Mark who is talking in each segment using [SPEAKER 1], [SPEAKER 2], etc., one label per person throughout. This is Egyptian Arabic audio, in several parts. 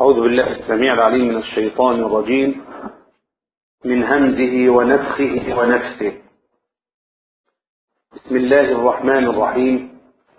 [SPEAKER 1] أعوذ بالله السميع العليم من الشيطان الرجيم من همزه ونفخه ونفسه بسم الله الرحمن الرحيم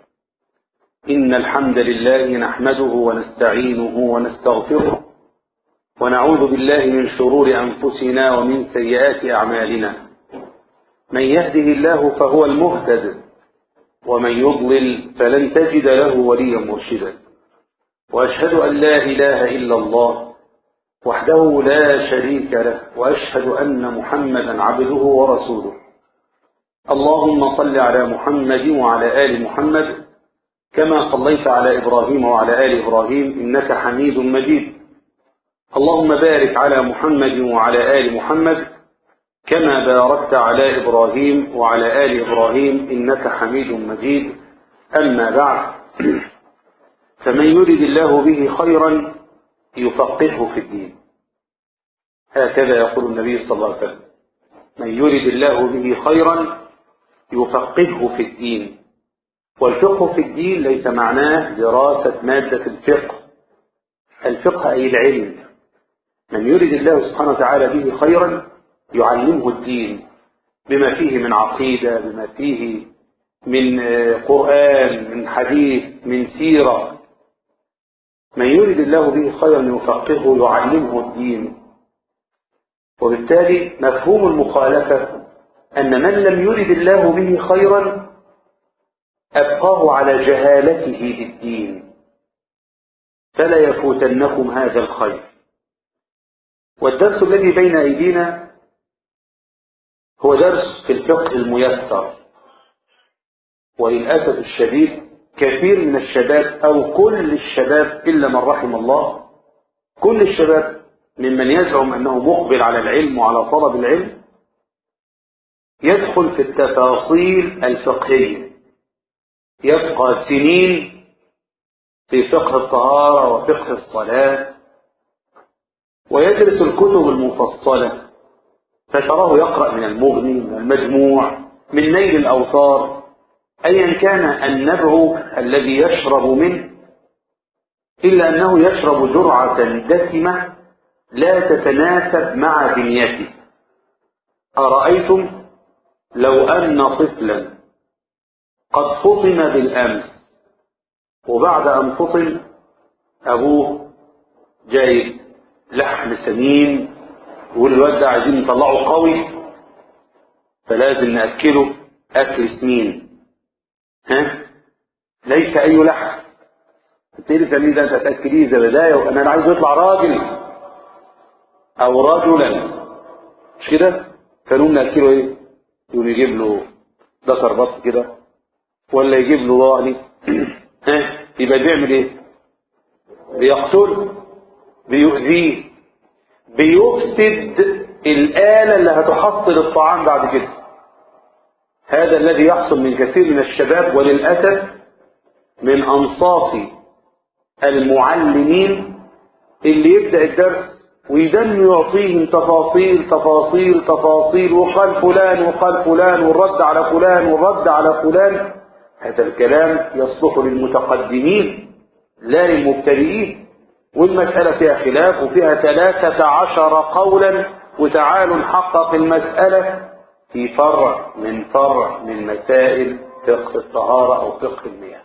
[SPEAKER 1] إن الحمد لله نحمده ونستعينه ونستغفره ونعوذ بالله من شرور أنفسنا ومن سيئات أعمالنا من يهده الله فهو المهتد ومن يضلل فلن تجد له وليا مرشدا وأشهد أن لا إله إلا الله وحده لا شريك له وأشهد أن محمدا عبده ورسوله اللهم صل على محمد وعلى آل محمد كما صليت على إبراهيم وعلى آل إبراهيم إنك حميد مجيد اللهم بارك على محمد وعلى آل محمد كما باركت على إبراهيم وعلى آل إبراهيم إنك حميد مجيد أما بعد فمن يرد الله به خيرا يفقهه في الدين هكذا يقول النبي صلى الله عليه وسلم من يرد الله به خيرا يفقهه في الدين والفقه في الدين ليس معناه دراسة مادة الفقه الفقه أي العلم من يرد الله سبحانه وتعالى به خيرا يعلمه الدين بما فيه من عقيدة بما فيه من قرآن من حديث من سيرة من يرد الله به خيرا يفقهه يعلمه الدين وبالتالي مفهوم المخالفة أن من لم يرد الله به خيرا أبقاه على جهالته بالدين فلا يفوتنكم هذا الخير والدرس الذي بين أيدينا هو درس في الفقه الميسر وللأسف الشديد كثير من الشباب أو كل الشباب إلا من رحم الله كل الشباب ممن يزعم أنه مقبل على العلم وعلى طلب العلم يدخل في التفاصيل الفقهية يبقى سنين في فقه الطهارة وفقه الصلاة ويدرس الكتب المفصلة فتراه يقرأ من المغني من المجموع من نيل الأوطار أيا كان النبع الذي يشرب منه إلا أنه يشرب جرعة دسمة لا تتناسب مع بنيته أرأيتم لو أن طفلا قد فطم بالأمس وبعد أن فطم أبوه جايب لحم سمين يقول الواد ده عايزين نطلعه قوي فلازم نأكله أكل سمين ها ليس أي لحم تبتدي سمين ده أنت تأكليه زبداية وأنا عايز يطلع راجل أو رجلا مش كده فنقوم نأكله إيه يقوم يجيب له ذكر بط كده ولا يجيب له ضاني ها يبقى بيعمل ايه بيقتله بيؤذيه بيفسد الآلة اللي هتحصل الطعام بعد كده هذا الذي يحصل من كثير من الشباب وللأسف من أنصاف المعلمين اللي يبدأ الدرس ويدن يعطيهم تفاصيل تفاصيل تفاصيل وقال فلان وقال فلان والرد على فلان والرد على فلان هذا الكلام يصلح للمتقدمين لا للمبتدئين والمسألة فيها خلاف وفيها ثلاثة عشر قولا وتعالوا نحقق المسألة في فرع من فرع من مسائل فقه الطهارة أو فقه المياه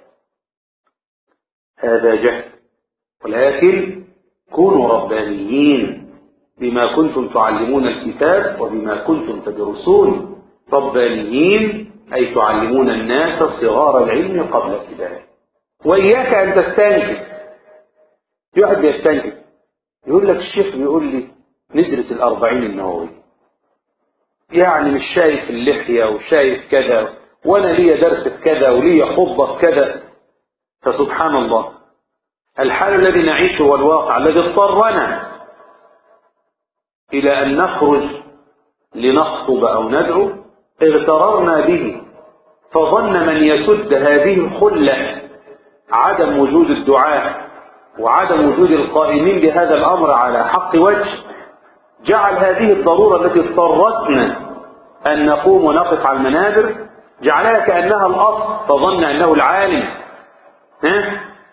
[SPEAKER 1] هذا جهل ولكن كونوا ربانيين بما كنتم تعلمون الكتاب وبما كنتم تدرسون ربانيين أي تعلمون الناس صغار العلم قبل كباره وإياك أن تستنكف في واحد بيستنكف يقول لك الشيخ بيقول لي ندرس الأربعين النووي يعني مش شايف اللحية وشايف كذا وأنا ليا درس في كذا وليا خطبة في كذا فسبحان الله الحال الذي نعيشه والواقع الذي اضطرنا إلى أن نخرج لنخطب أو ندعو اغتررنا به فظن من يسد هذه الخلة عدم وجود الدعاء وعدم وجود القائمين بهذا الأمر على حق وجه جعل هذه الضرورة التي اضطرتنا أن نقوم ونقف على المنابر جعلها كأنها الأصل فظن أنه العالم ها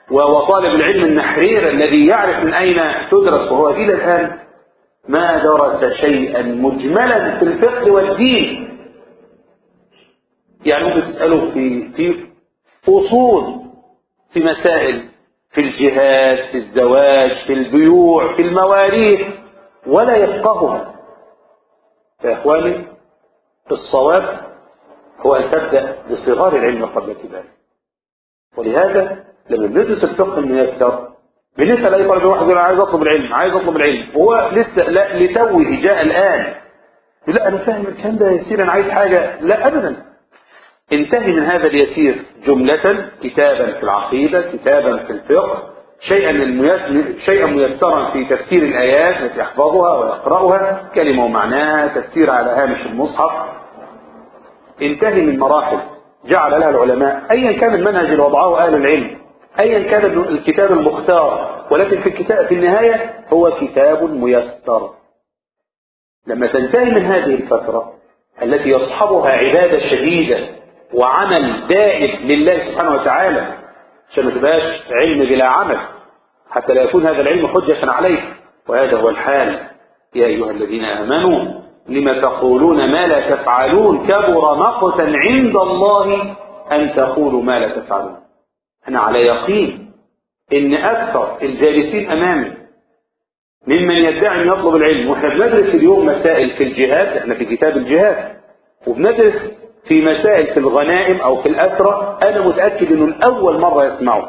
[SPEAKER 1] وطالب العلم النحرير الذي يعرف من أين تدرس وهو إلى الآن ما درس شيئا مجملا في الفقه والدين يعني ممكن تسأله في في أصول في مسائل في الجهاد في الزواج في البيوع في المواريث ولا يفقهها يا إخواني الصواب هو أن تبدأ بصغار العلم قبل كباره ولهذا لما بندرس الفقه الميسر بنسأل أي طالب واحد يقول عايز أطلب العلم عايز أطلب العلم هو لسه لا لتوه جاء الآن لا أنا فاهم الكلام ده يسير أنا عايز حاجة لا أبدا انتهي من هذا اليسير جملة كتابا في العقيدة كتابا في الفقه شيئا الميسر شيئا ميسرا في تفسير الآيات التي يحفظها ويقرأها كلمة ومعناها تفسير على هامش المصحف انتهي من مراحل جعل لها العلماء أيا كان المنهج اللي وضعه أهل العلم أيا كان الكتاب المختار ولكن في الكتاب في النهاية هو كتاب ميسر لما تنتهي من هذه الفترة التي يصحبها عبادة شديدة وعمل دائم لله سبحانه وتعالى عشان ما تبقاش علم بلا عمل حتى لا يكون هذا العلم حجة عليك وهذا هو الحال يا أيها الذين آمنوا لما تقولون ما لا تفعلون كبر مقتا عند الله أن تقولوا ما لا تفعلون أنا على يقين إن أكثر الجالسين أمامي ممن يدعي أن يطلب العلم وإحنا بندرس اليوم مسائل في الجهاد إحنا في كتاب الجهاد وبندرس في مسائل في الغنائم أو في الأسرة أنا متأكد إنه لأول مرة يسمعه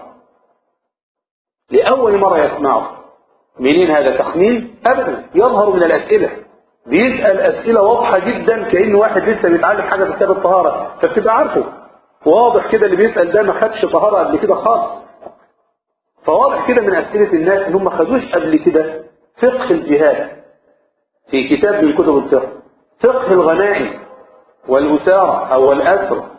[SPEAKER 1] لأول مرة يسمعه منين هذا تخمين؟ أبدا يظهر من الأسئلة بيسأل أسئلة واضحة جدا كأن واحد لسه بيتعلم حاجة في كتاب الطهارة فبتبقى عارفه واضح كده اللي بيسأل ده ما خدش طهارة قبل كده خالص فواضح كده من أسئلة الناس إنهم ما خدوش قبل كده فقه الجهاد في كتاب من كتب الفقه فقه الغنائم والأسارة أو الأسرة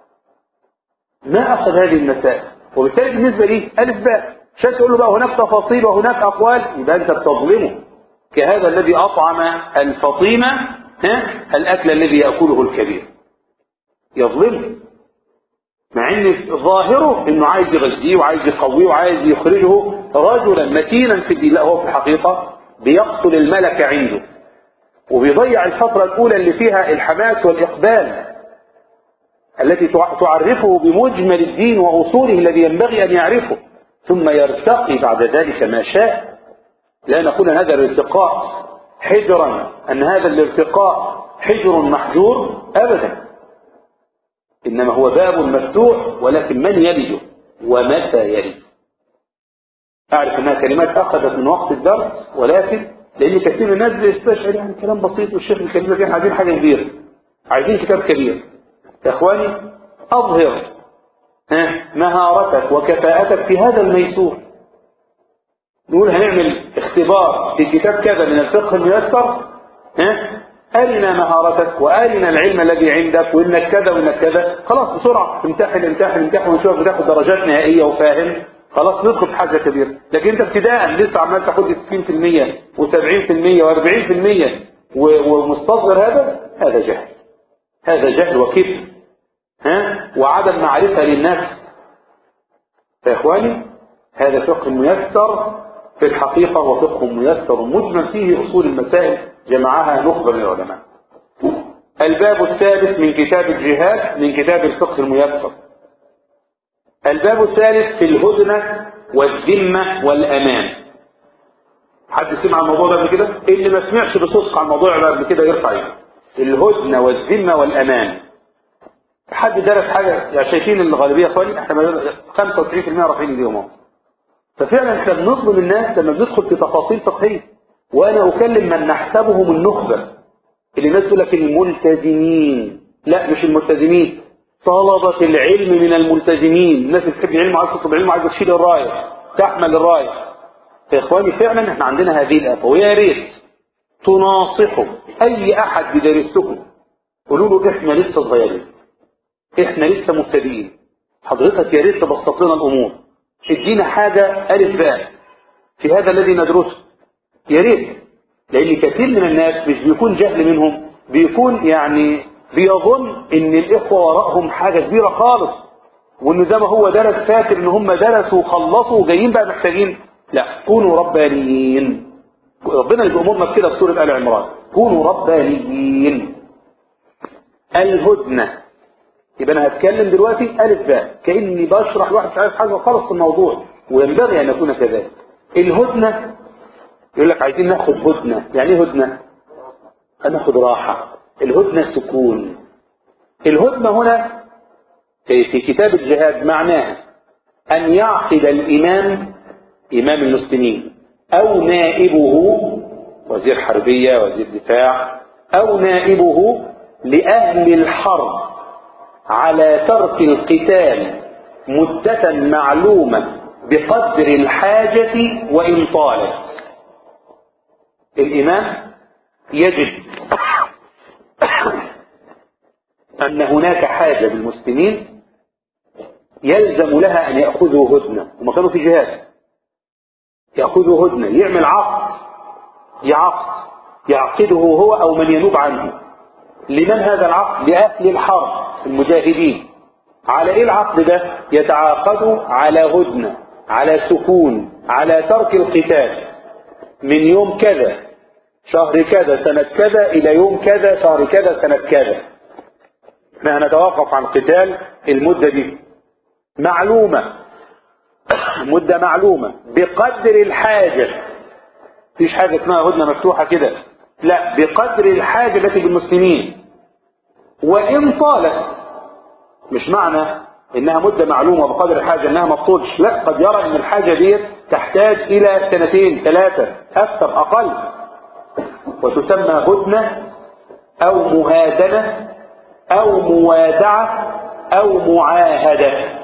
[SPEAKER 1] ما أخذ هذه المسائل وبالتالي بالنسبة لي ألف باء عشان تقول له بقى هناك تفاصيل وهناك أقوال يبقى أنت بتظلمه كهذا الذي أطعم الفطيمة ها الأكل الذي يأكله الكبير يظلمه مع ان ظاهره انه عايز يغذيه وعايز يقويه وعايز يخرجه رجلا متينا في الدين لا هو في الحقيقة بيقتل الملك عنده وبيضيع الفترة الأولى اللي فيها الحماس والإقبال التي تعرفه بمجمل الدين وأصوله الذي ينبغي أن يعرفه ثم يرتقي بعد ذلك ما شاء لا نقول أن هذا الارتقاء حجرا أن هذا الارتقاء حجر محجور أبدا إنما هو باب مفتوح ولكن من يلده ومتى يلد أعرف أنها كلمات أخذت من وقت الدرس ولكن لأن كثير من الناس بيستشعر يعني كلام بسيط والشيخ الكريم ده عايزين حاجة كبيرة عايزين كتاب كبير يا إخواني أظهر ها مهارتك وكفاءتك في هذا الميسور نقول هنعمل اختبار في كتاب كذا من الفقه الميسر ها أرنا مهارتك وأرنا العلم الذي عندك وإنك كذا وإنك كذا خلاص بسرعة امتحن امتحن امتحن ونشوف بتاخد درجات نهائية وفاهم خلاص ندخل في حاجة كبيرة لكن انت ابتداء لسه عمال تاخد 60% و70% و40% ومستصغر هذا هذا جهل هذا جهل وكبر ها وعدم معرفة للنفس يا اخواني هذا فقه ميسر في الحقيقة هو فقه ميسر مجمل فيه أصول المسائل جمعها نخبة من العلماء الباب الثالث من كتاب الجهاد من كتاب الفقه الميسر الباب الثالث في الهدنة والذمة والأمان حد سمع الموضوع ده قبل كده اللي ما سمعش بصدق عن الموضوع ده قبل كده يرفع ايده الهدنة والذمة والأمان حد درس حاجة يعني شايفين الغالبية يا اخواني احنا 95% رافعين ايديهم اهو ففعلا احنا بنظلم الناس لما بندخل في تفاصيل فقهية وانا اكلم من نحسبهم النخبة اللي الناس تقول لك الملتزمين لا مش الملتزمين طلبة العلم من الملتزمين الناس اللي بتحب العلم عايزة تطلب العلم عايزة تشيل الراية تحمل الراية يا اخواني فعلا احنا عندنا هذه الآفة ويا ريت تناصحوا اي احد بدرستكم قولوا له احنا لسه صغيرين احنا لسه مبتدئين حضرتك يا ريت تبسط لنا الامور ادينا حاجة الف باء في هذا الذي ندرسه يا ريت لان كثير من الناس مش بيكون جهل منهم بيكون يعني بيظن ان الاخوة وراءهم حاجة كبيرة خالص وانه زي ما هو درس فاكر ان هم درسوا وخلصوا وجايين بقى محتاجين لا كونوا ربانيين ربنا اللي بيأمرنا بكده في سورة آل عمران كونوا ربانيين الهدنة يبقى انا هتكلم دلوقتي ألف باء كأني بشرح لواحد مش عارف حاجة خالص في الموضوع وينبغي أن يكون كذلك الهدنة يقول لك عايزين ناخد هدنة يعني ايه هدنة هناخد راحة الهدنة سكون الهدنة هنا في كتاب الجهاد معناها أن يعقد الإمام إمام المسلمين أو نائبه وزير حربية وزير دفاع أو نائبه لأهل الحرب على ترك القتال مدة معلومة بقدر الحاجة وإن طالت الإمام يجد أن هناك حاجة بالمسلمين يلزم لها أن يأخذوا هدنة هم كانوا في جهاد يأخذوا هدنة يعمل عقد يعقد يعقده هو أو من ينوب عنه لمن هذا العقد لأهل الحرب المجاهدين على إيه العقد ده يتعاقدوا على هدنة على سكون على ترك القتال من يوم كذا شهر كذا سنة كذا إلى يوم كذا شهر كذا سنة كذا احنا هنتوقف عن قتال المدة دي معلومة مدة معلومة بقدر الحاجة مفيش حاجة اسمها هدنة مفتوحة كده لا بقدر الحاجة التي بالمسلمين وإن طالت مش معنى إنها مدة معلومة بقدر الحاجة إنها ما تطولش لا قد يرى إن الحاجة دي تحتاج إلى سنتين ثلاثة أكثر أقل وتسمى هدنة أو مهادنة أو موادعة أو معاهدة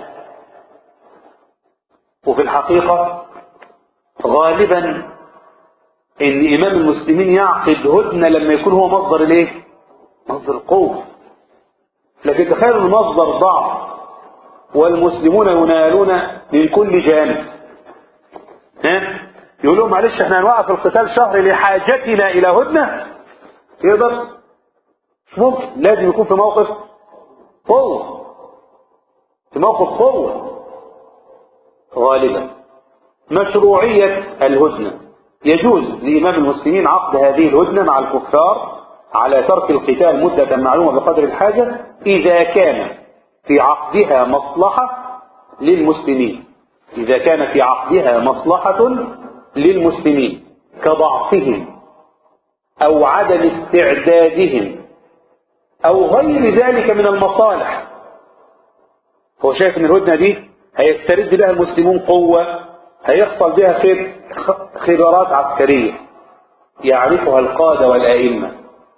[SPEAKER 1] وفي الحقيقة غالبا ان امام المسلمين يعقد هدنة لما يكون هو مصدر الايه مصدر القوة لكن تخيلوا المصدر ضعف والمسلمون ينالون من كل جانب ها يقول لهم معلش احنا هنوقف القتال شهر لحاجتنا الى هدنة يقدر مش ممكن لازم يكون في موقف قوة في موقف قوة غالبا مشروعية الهدنة يجوز لإمام المسلمين عقد هذه الهدنة مع الكفار على ترك القتال مدة معلومة بقدر الحاجة إذا كان في عقدها مصلحة للمسلمين إذا كان في عقدها مصلحة للمسلمين كضعفهم أو عدم استعدادهم أو غير ذلك من المصالح هو شايف ان الهدنة دي هيسترد بها المسلمون قوة هيحصل بها خير خبرات عسكرية يعرفها القادة والآئمة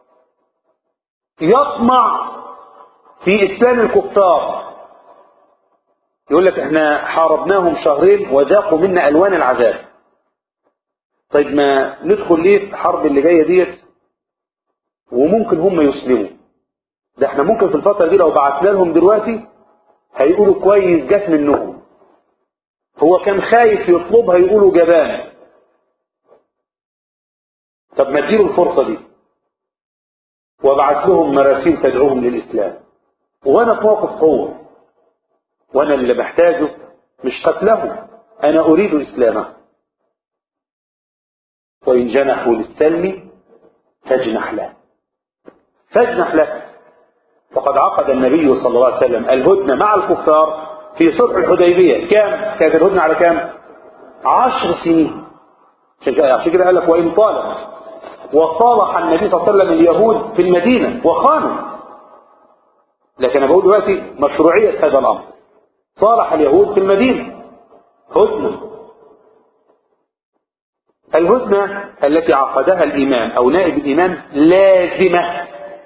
[SPEAKER 1] يطمع في إسلام الكفار يقول لك احنا حاربناهم شهرين وذاقوا منا ألوان العذاب طيب ما ندخل ليه في الحرب اللي جاية ديت وممكن هم يسلموا ده احنا ممكن في الفترة دي لو بعتنا لهم دلوقتي هيقولوا كويس جت منهم هو كان خايف يطلبها يقولوا جبان طب ما اديله الفرصة دي وابعت لهم مراسيل تدعوهم للإسلام وانا في موقف قوة وانا اللي محتاجه مش قتله انا اريد اسلامه وان جنحوا للسلم فاجنح له فاجنح له فقد عقد النبي صلى الله عليه وسلم الهدنة مع الكفار في صلح الحديبية كام كانت الهدنة على كام عشر سنين عشان كده قال لك وإن طالت وصالح النبي صلى الله عليه وسلم اليهود في المدينة وخانوا لكن أنا بقول دلوقتي مشروعية هذا الأمر صالح اليهود في المدينة هدنة الهدنة التي عقدها الإمام أو نائب الإمام لازمة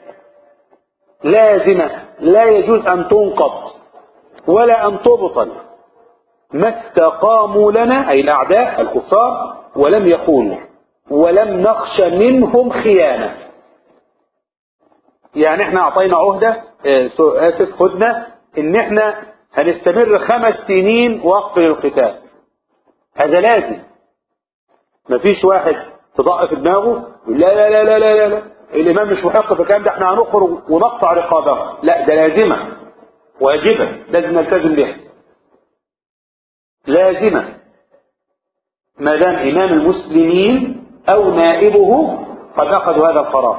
[SPEAKER 1] لازمة لا يجوز أن تنقض ولا أن تبطل ما استقاموا لنا أي الأعداء الكفار ولم يخونوا ولم نخش منهم خيانة يعني احنا اعطينا عهدة اسف هدنة ان احنا هنستمر خمس سنين وقف للقتال هذا لازم مفيش واحد تضع في دماغه لا لا لا لا لا, لا. الامام مش محق في الكلام ده احنا هنخرج ونقطع رقابه لا ده لازمه واجبه لازم نلتزم بها لازمة ما دام إمام المسلمين أو نائبه قد أخذوا هذا القرار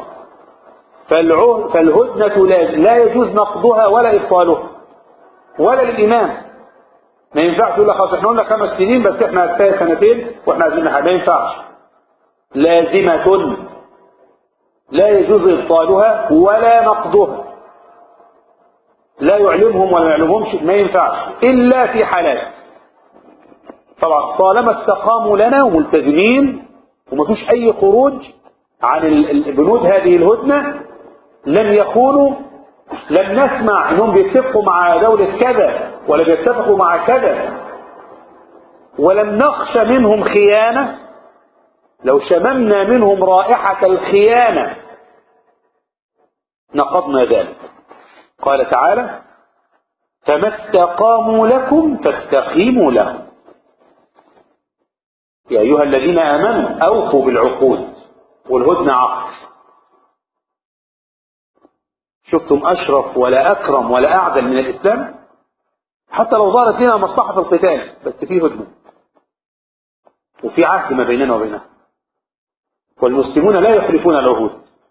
[SPEAKER 1] فالهدنة لا يجوز نقضها ولا إبطالها ولا للإمام ما ينفعش يقول لك خلاص احنا قلنا خمس سنين بس احنا كفايه سنتين واحنا عايزين ما ينفعش لازمة لا يجوز إبطالها ولا نقضها لا يعلمهم ولا يعلمهمش ما ينفعش إلا في حالات طبعا طالما استقاموا لنا وملتزمين وما فيش أي خروج عن بنود هذه الهدنة لم يكونوا لم نسمع انهم بيتفقوا مع دولة كذا ولا بيتفقوا مع كذا ولم نخشى منهم خيانة لو شممنا منهم رائحة الخيانة نقضنا ذلك قال تعالى فما استقاموا لكم فاستقيموا لهم يا أيها الذين آمنوا أوفوا بالعقود والهدنة عقد شفتم أشرف ولا أكرم ولا أعدل من الإسلام حتى لو ظهرت لنا مصلحة في القتال بس في هدنة وفي عهد ما بيننا وبينهم والمسلمون لا يخلفون العهود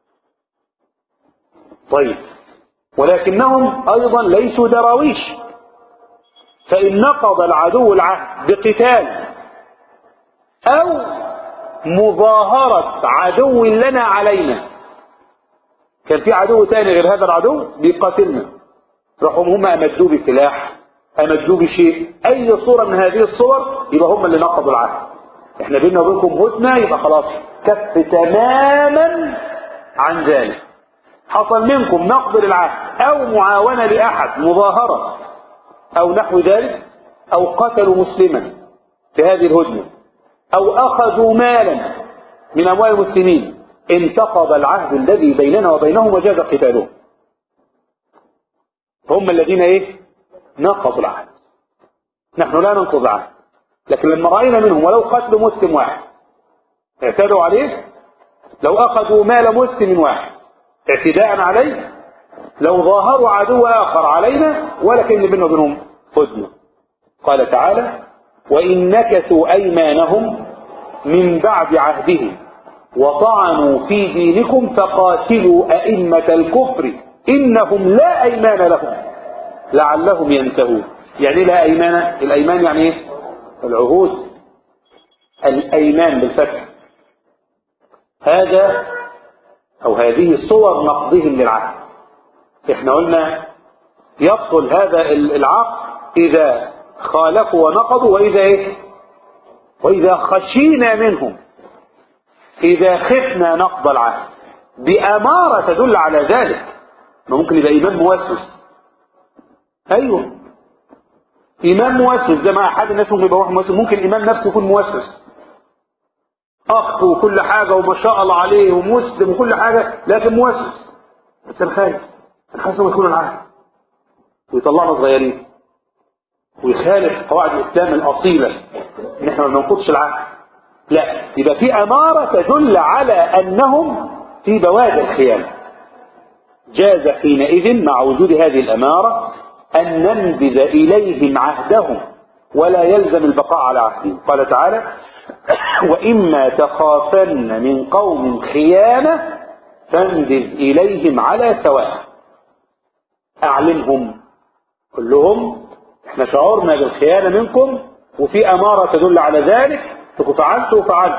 [SPEAKER 1] طيب ولكنهم أيضا ليسوا دراويش فإن نقض العدو العهد بقتال أو مظاهرة عدو لنا علينا كان في عدو تاني غير هذا العدو بيقاتلنا راحوا هم أمدوه بسلاح أمدوه بشيء أي صورة من هذه الصور يبقى هم اللي نقضوا العهد احنا بيننا وبينكم هدنة يبقى خلاص كف تماما عن ذلك حصل منكم نقض للعهد أو معاونة لأحد مظاهرة أو نحو ذلك أو قتلوا مسلما في هذه الهدنة أو أخذوا مالا من أموال المسلمين انتقض العهد الذي بيننا وبينهم وجاز قتالهم هم الذين ايه نقضوا العهد نحن لا ننقض العهد لكن لما رأينا منهم ولو قتلوا مسلم واحد اعتدوا عليه لو أخذوا مال مسلم واحد اعتداء عليه لو ظاهروا عدو آخر علينا ولكن بيننا وبينهم هدنة قال تعالى وإن نكثوا أيمانهم من بعد عهدهم وطعنوا في دينكم فقاتلوا أئمة الكفر إنهم لا أيمان لهم لعلهم ينتهون يعني لا أيمان الأيمان يعني إيه العهود الأيمان بالفتح هذا أو هذه صور نقضهم للعهد احنا قلنا يبطل هذا العقد إذا خالفوا ونقضوا وإذا إيه وإذا خشينا منهم إذا خفنا نقض العهد بأمارة تدل على ذلك ما ممكن يبقى إمام موسوس أيوه إمام موسوس زي ما أحد الناس ممكن يبقى واحد موسوس ممكن الإمام نفسه يكون موسوس أخ وكل حاجة وما شاء الله عليه ومسلم وكل حاجة لكن موسوس بس أنا خايف أنا خايف ما يكون العهد ويطلعنا صغيرين ويخالف قواعد الإسلام الأصيلة إن إحنا ما بننقضش العهد لا يبقى في أمارة تدل على أنهم في بوادر الخيانة جاز حينئذ مع وجود هذه الأمارة أن ننبذ إليهم عهدهم ولا يلزم البقاء على عهدهم قال تعالى وإما تخافن من قوم خيانة فانبذ إليهم على سواء أعلمهم قل لهم احنا شعرنا بالخيانة منكم وفي أمارة تدل على ذلك تكون فعلت وفعلت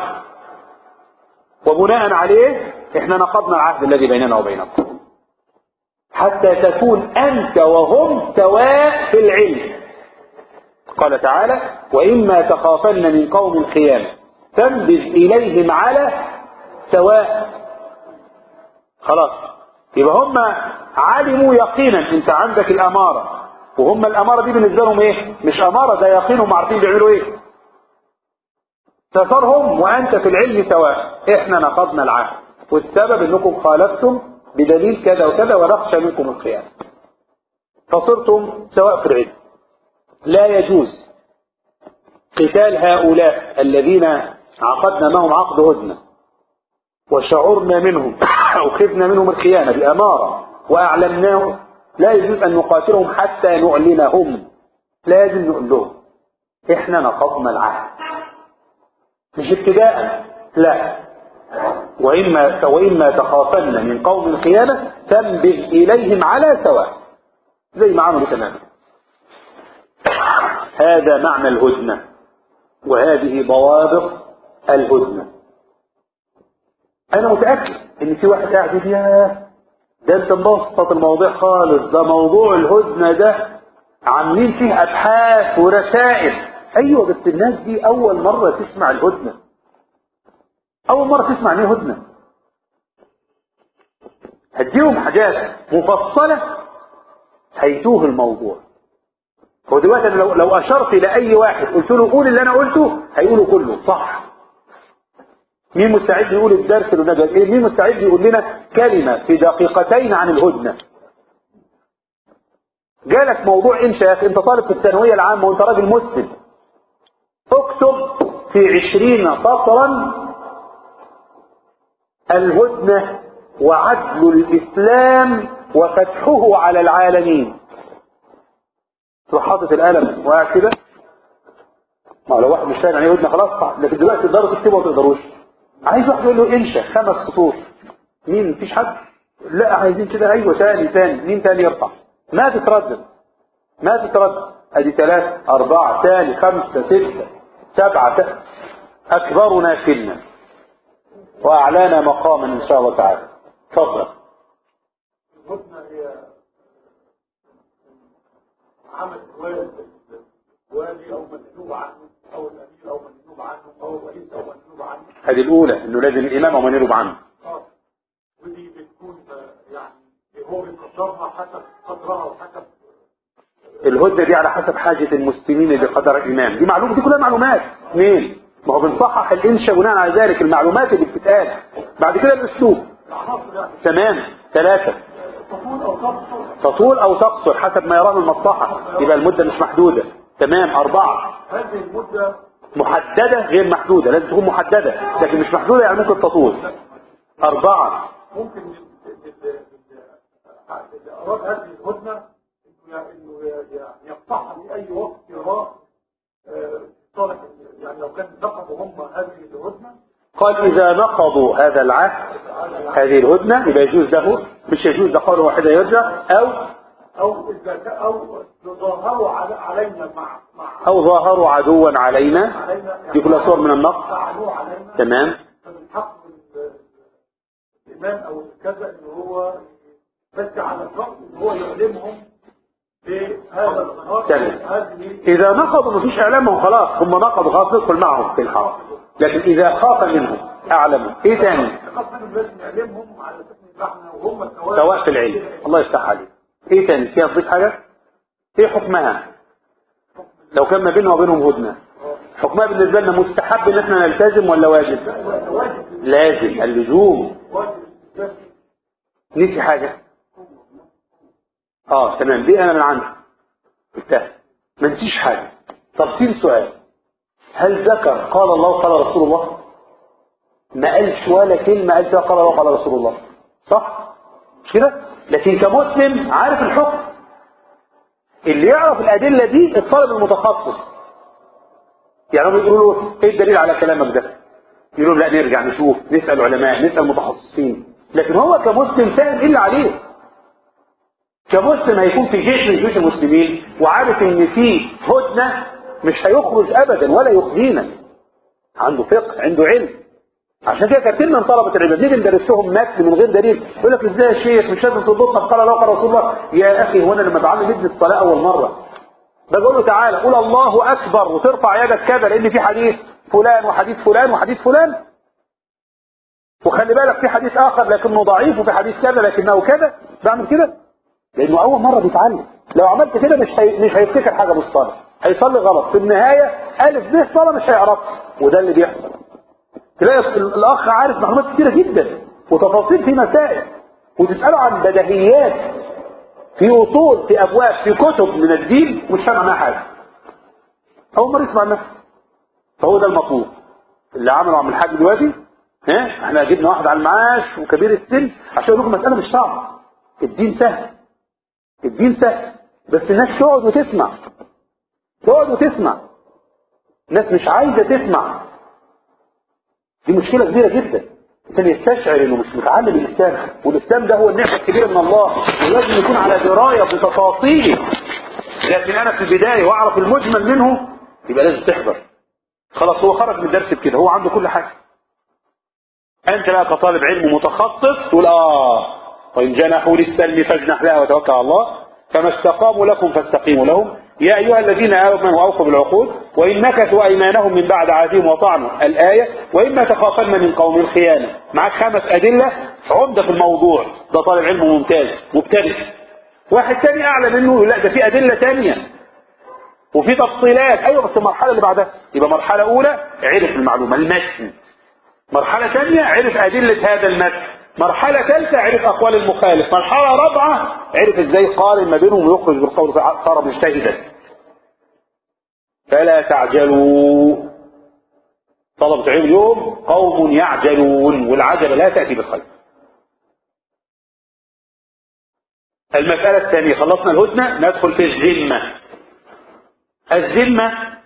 [SPEAKER 1] وبناء عليه احنا نقضنا العهد الذي بيننا وبينكم حتى تكون أنت وهم سواء في العلم قال تعالى وإما تخافن من قوم خيانة تنبذ إليهم على سواء خلاص يبقى هم علموا يقينا انت عندك الأمارة وهم الأمارة دي بالنسبة لهم ايه مش أمارة ده يقينهم عارفين بيعملوا ايه فصارهم وأنت في العلم سواء احنا نقضنا العهد والسبب انكم خالفتم بدليل كذا وكذا ونخشى منكم الخيانة فصرتم سواء في العلم لا يجوز قتال هؤلاء الذين عقدنا معهم عقد هدنة وشعرنا منهم أو خفنا منهم الخيانة بأمارة وأعلمناه لا يجوز أن نقاتلهم حتى نعلنهم لازم نقول لهم احنا نقضنا العهد مش ابتداء لا وإما, وإما تخافن من قوم خيانة فانبذ إليهم على سواء زي ما عملوا تماما هذا معنى الهدنة وهذه ضوابط الهدنة أنا متأكد إن في واحد قاعد يقول ياه ده أنت مبسط الموضوع خالص ده موضوع الهدنة ده عاملين فيه أبحاث ورسائل أيوة بس الناس دي أول مرة تسمع الهدنة أول مرة تسمع ليه هدنة هديهم حاجات مفصلة هيتوه الموضوع هو دلوقتي لو, لو أشرت إلى أي واحد قلت له قول اللي أنا قلته هيقوله كله صح مين مستعد يقول الدرس اللي نجد مين مستعد يقول لنا كلمة في دقيقتين عن الهدنة جالك موضوع انشاء يا اخي انت طالب في الثانوية العامة وانت راجل مسلم اكتب في عشرين سطرا الهدنة وعدل الإسلام وفتحه على العالمين تروح حاطط القلم وقاعد كده ما لو واحد مش فاهم يعني هدنة خلاص صح لكن دلوقتي تقدروا تكتبوا وما تقدروش عايز واحد يقول له انشا خمس سطور مين مفيش حد لا عايزين كده ايوه ثاني ثاني مين ثاني يرفع ما تتردد ما تتردد ادي ثلاثة أربعة ثاني خمسة ستة سبعة ت... أكبرنا سنا وأعلانا مقاما إن شاء الله تعالى تفضل
[SPEAKER 2] الهدنة هي عمل والد والي أو مندوب عنه أو الأمير أو مندوب عنه أو الرئيس أو مندوب عنه
[SPEAKER 1] هذه الأولى إنه لازم الإمام ومن ينوب عنه
[SPEAKER 2] آه. ودي بتكون آه، يعني هو بيقدرها حسب قدرها وحسب
[SPEAKER 1] الهدنة دي على حسب حاجة المسلمين لقدر الإمام دي معلومة دي كلها معلومات اثنين ما هو بنصحح الإنشاء بناء على ذلك المعلومات اللي بتتقال بعد كده الأسلوب
[SPEAKER 2] العناصر يعني
[SPEAKER 1] تمام ثلاثة
[SPEAKER 2] تطول أو تقصر
[SPEAKER 1] تطول أو تقصر حسب ما يراه من المصلحة يبقى المدة مش محدودة تمام أربعة
[SPEAKER 2] هذه المدة
[SPEAKER 1] محددة غير محدودة لازم تكون محددة لكن مش محدودة يعني ممكن تطول أربعة
[SPEAKER 2] ممكن لل- لل- لل- اللي أراد هذه الهدنة إنه ي- إنه ي- ي- يقطعها في أي وقت يراه آه، صالح يعني لو كان نقضوا هم هذه الهدنة
[SPEAKER 1] قال إذا نقضوا هذا العهد هذه الهدنة يبقى يجوز له مش يجوز ده قول واحدة يرجع أو
[SPEAKER 2] أو إذا ك- أو تظاهروا على- علينا مع مع
[SPEAKER 1] أو ظاهروا عدوا علينا
[SPEAKER 2] علينا
[SPEAKER 1] دي كلها صور من النقد
[SPEAKER 2] فعلوه علينا
[SPEAKER 1] تمام
[SPEAKER 2] فمن حق ال- الإمام أو الكذا إن هو بس على الرأس إن هو يعلمهم بهذا الظهار
[SPEAKER 1] تمام.
[SPEAKER 2] هذه
[SPEAKER 1] إذا نقضوا مفيش إعلامهم خلاص هم نقضوا خلاص ندخل معهم في الحرب لكن إذا خاف منهم أعلموا إيه تاني
[SPEAKER 2] خاص منهم لازم نعلمهم على أساس إن إحنا وهم سواء
[SPEAKER 1] سواء في العلم الله يفتح عليك إيه تاني فيها تضيف حاجة إيه حكمها لو كان ما بيننا وبينهم هدنة حكمها بالنسبة لنا مستحب إن إحنا نلتزم ولا واجب
[SPEAKER 2] واجب
[SPEAKER 1] لازم اللزوم
[SPEAKER 2] واجب الاستجابة.
[SPEAKER 1] نسي حاجة اه تمام دي انا من عندي انتهى ما نسيش حاجة تفصيل سؤال هل ذكر قال الله قال رسول الله ما قالش ولا كلمة قال فيها قال الله قال رسول الله صح مش كده لكن كمسلم عارف الحكم اللي يعرف الأدلة دي الطالب المتخصص يعني هم يقولوا له ايه الدليل على كلامك ده يقولوا لا نرجع نشوف نسأل علماء نسأل متخصصين لكن هو كمسلم فاهم ايه اللي عليه كمسلم هيكون في جيش من جيوش المسلمين وعارف ان في هدنة مش هيخرج ابدا ولا يخزينا عنده فقه عنده علم عشان كده كتير من طلبة العلم نيجي ندرس لهم متن من غير دليل يقول لك ازاي يا شيخ مش لازم تضبطنا قال الله قال رسول الله يا اخي هو انا لما بعلم ابني الصلاة اول مرة بقول له تعالى قول الله اكبر وترفع يدك كذا لان في حديث فلان وحديث فلان وحديث فلان وخلي بالك في حديث اخر لكنه ضعيف وفي حديث كذا لكنه كذا بعمل كده لانه اول مره بيتعلم لو عملت كده مش هي... مش هيفتكر حاجه بالصلاه هيصلي غلط في النهايه الف ب صلاه مش هيعرفها وده اللي بيحصل تلاقي ال- الاخ عارف معلومات كتيره جدا وتفاصيل في مسائل وتساله عن بديهيات في اصول في ابواب في كتب من الدين مش فاهم عنها حاجه اول مره يسمع عنها فهو ده المطلوب اللي عمله عم الحاج دلوقتي ها احنا جبنا واحد على المعاش وكبير السن عشان يقول لكم مساله مش صعبه الدين سهل الدين سهل بس الناس تقعد وتسمع تقعد وتسمع الناس مش عايزة تسمع دي مشكلة كبيرة جدا الإنسان يستشعر إنه مش متعلم الإسلام والإسلام ده هو النعمة الكبيرة من الله ولازم يكون على دراية بتفاصيله لكن أنا في البداية وأعرف المجمل منه يبقى لازم تحضر خلاص هو خرج من الدرس بكده هو عنده كل حاجة أنت بقى كطالب علم متخصص تقول آه وإن جنحوا للسلم فاجنح لها وتوكل على الله فما استقاموا لكم فاستقيموا لهم يا أيها الذين آمنوا أوفوا بالعقود وإن نكثوا أيمانهم من بعد عهدهم وطعنوا الآية وإما تخافن من قوم الخيانة معك خمس أدلة عمدة في الموضوع ده طالب علم ممتاز مبتدئ واحد تاني أعلى منه يقول لا ده في أدلة تانية وفي تفصيلات أيوة بس المرحلة اللي بعدها يبقى مرحلة أولى عرف المعلومة المتن مرحلة ثانية عرف أدلة هذا المتن مرحلة ثالثة عرف أقوال المخالف مرحلة رابعة عرف إزاي قارن ما بينهم ويخرج بالقول صار مجتهدا فلا تعجلوا طلبة علم اليوم قوم يعجلون والعجلة لا تأتي بالخير المسألة الثانية خلصنا الهدنة ندخل في الذمة الذمة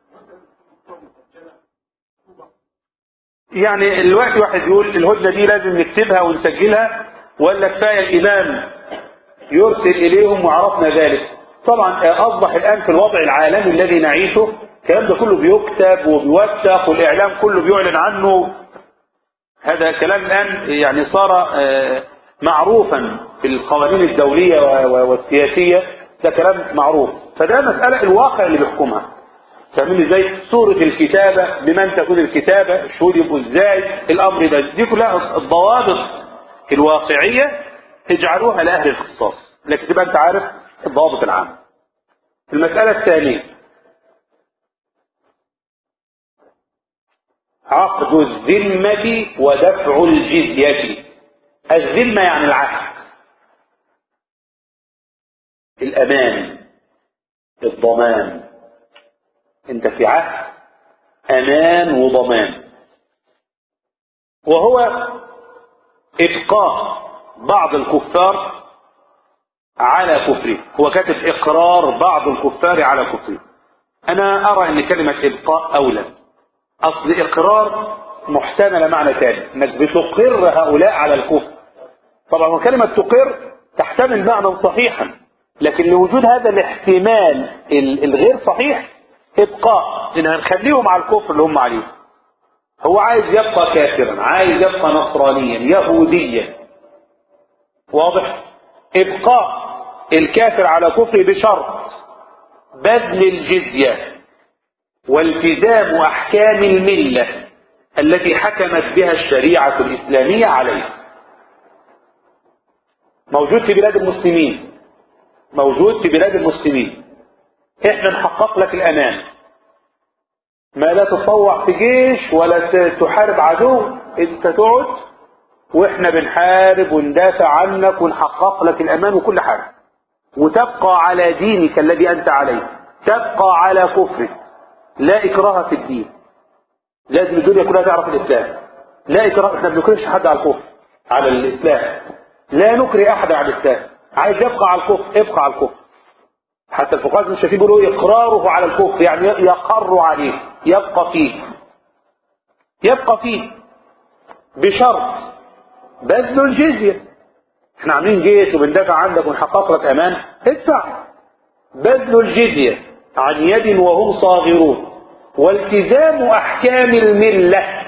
[SPEAKER 1] يعني الوقت واحد يقول الهدنة دي لازم نكتبها ونسجلها ولا كفاية الإمام يرسل إليهم وعرفنا ذلك طبعا أصبح الآن في الوضع العالمي الذي نعيشه الكلام ده كله بيكتب وبيوثق والإعلام كله بيعلن عنه هذا كلام الآن يعني صار معروفا في القوانين الدولية والسياسية ده كلام معروف فده مسألة الواقع اللي بيحكمها فاهمين ازاي صورة الكتابة بمن تكون الكتابة الشهود يبقوا ازاي الامر ده دي كلها الضوابط الواقعية اجعلوها لأهل الاختصاص لكن تبقى انت عارف الضوابط العامة المسألة الثانية عقد الذمة ودفع الجزية الذمة يعني العهد الأمان الضمان انت في عهد امان وضمان وهو ابقاء بعض الكفار على كفره هو كاتب اقرار بعض الكفار على كفره انا ارى ان كلمة ابقاء اولى اصل اقرار محتملة معنى ثاني انك بتقر هؤلاء على الكفر طبعا وكلمة تقر تحتمل معنى صحيحا لكن لوجود هذا الاحتمال الغير صحيح ابقاء ان هنخليهم على الكفر اللي هم عليه هو عايز يبقى كافرا عايز يبقى نصرانيا يهوديا واضح ابقاء الكافر على كفره بشرط بذل الجزية والتزام احكام الملة التي حكمت بها الشريعة الاسلامية عليه موجود في بلاد المسلمين موجود في بلاد المسلمين احنا نحقق لك الامان ما لا تتطوع في جيش ولا تحارب عدو انت تقعد واحنا بنحارب وندافع عنك ونحقق لك الامان وكل حاجة وتبقى على دينك الذي انت عليه تبقى على كفرك لا اكراه في الدين لازم الدنيا كلها تعرف الاسلام لا اكراه احنا بنكرهش حد على الكفر على الاسلام لا نكره احد على الاسلام عايز يبقى على الكفر ابقى على الكفر حتى الفقهاء الشافعي بيقولوا اقراره على الكفر يعني يقر عليه يبقى فيه يبقى فيه بشرط بذل الجزية احنا عاملين جيش وبندافع عنك ونحقق لك امان ادفع بذل الجزية عن يد وهم صاغرون والتزام احكام الملة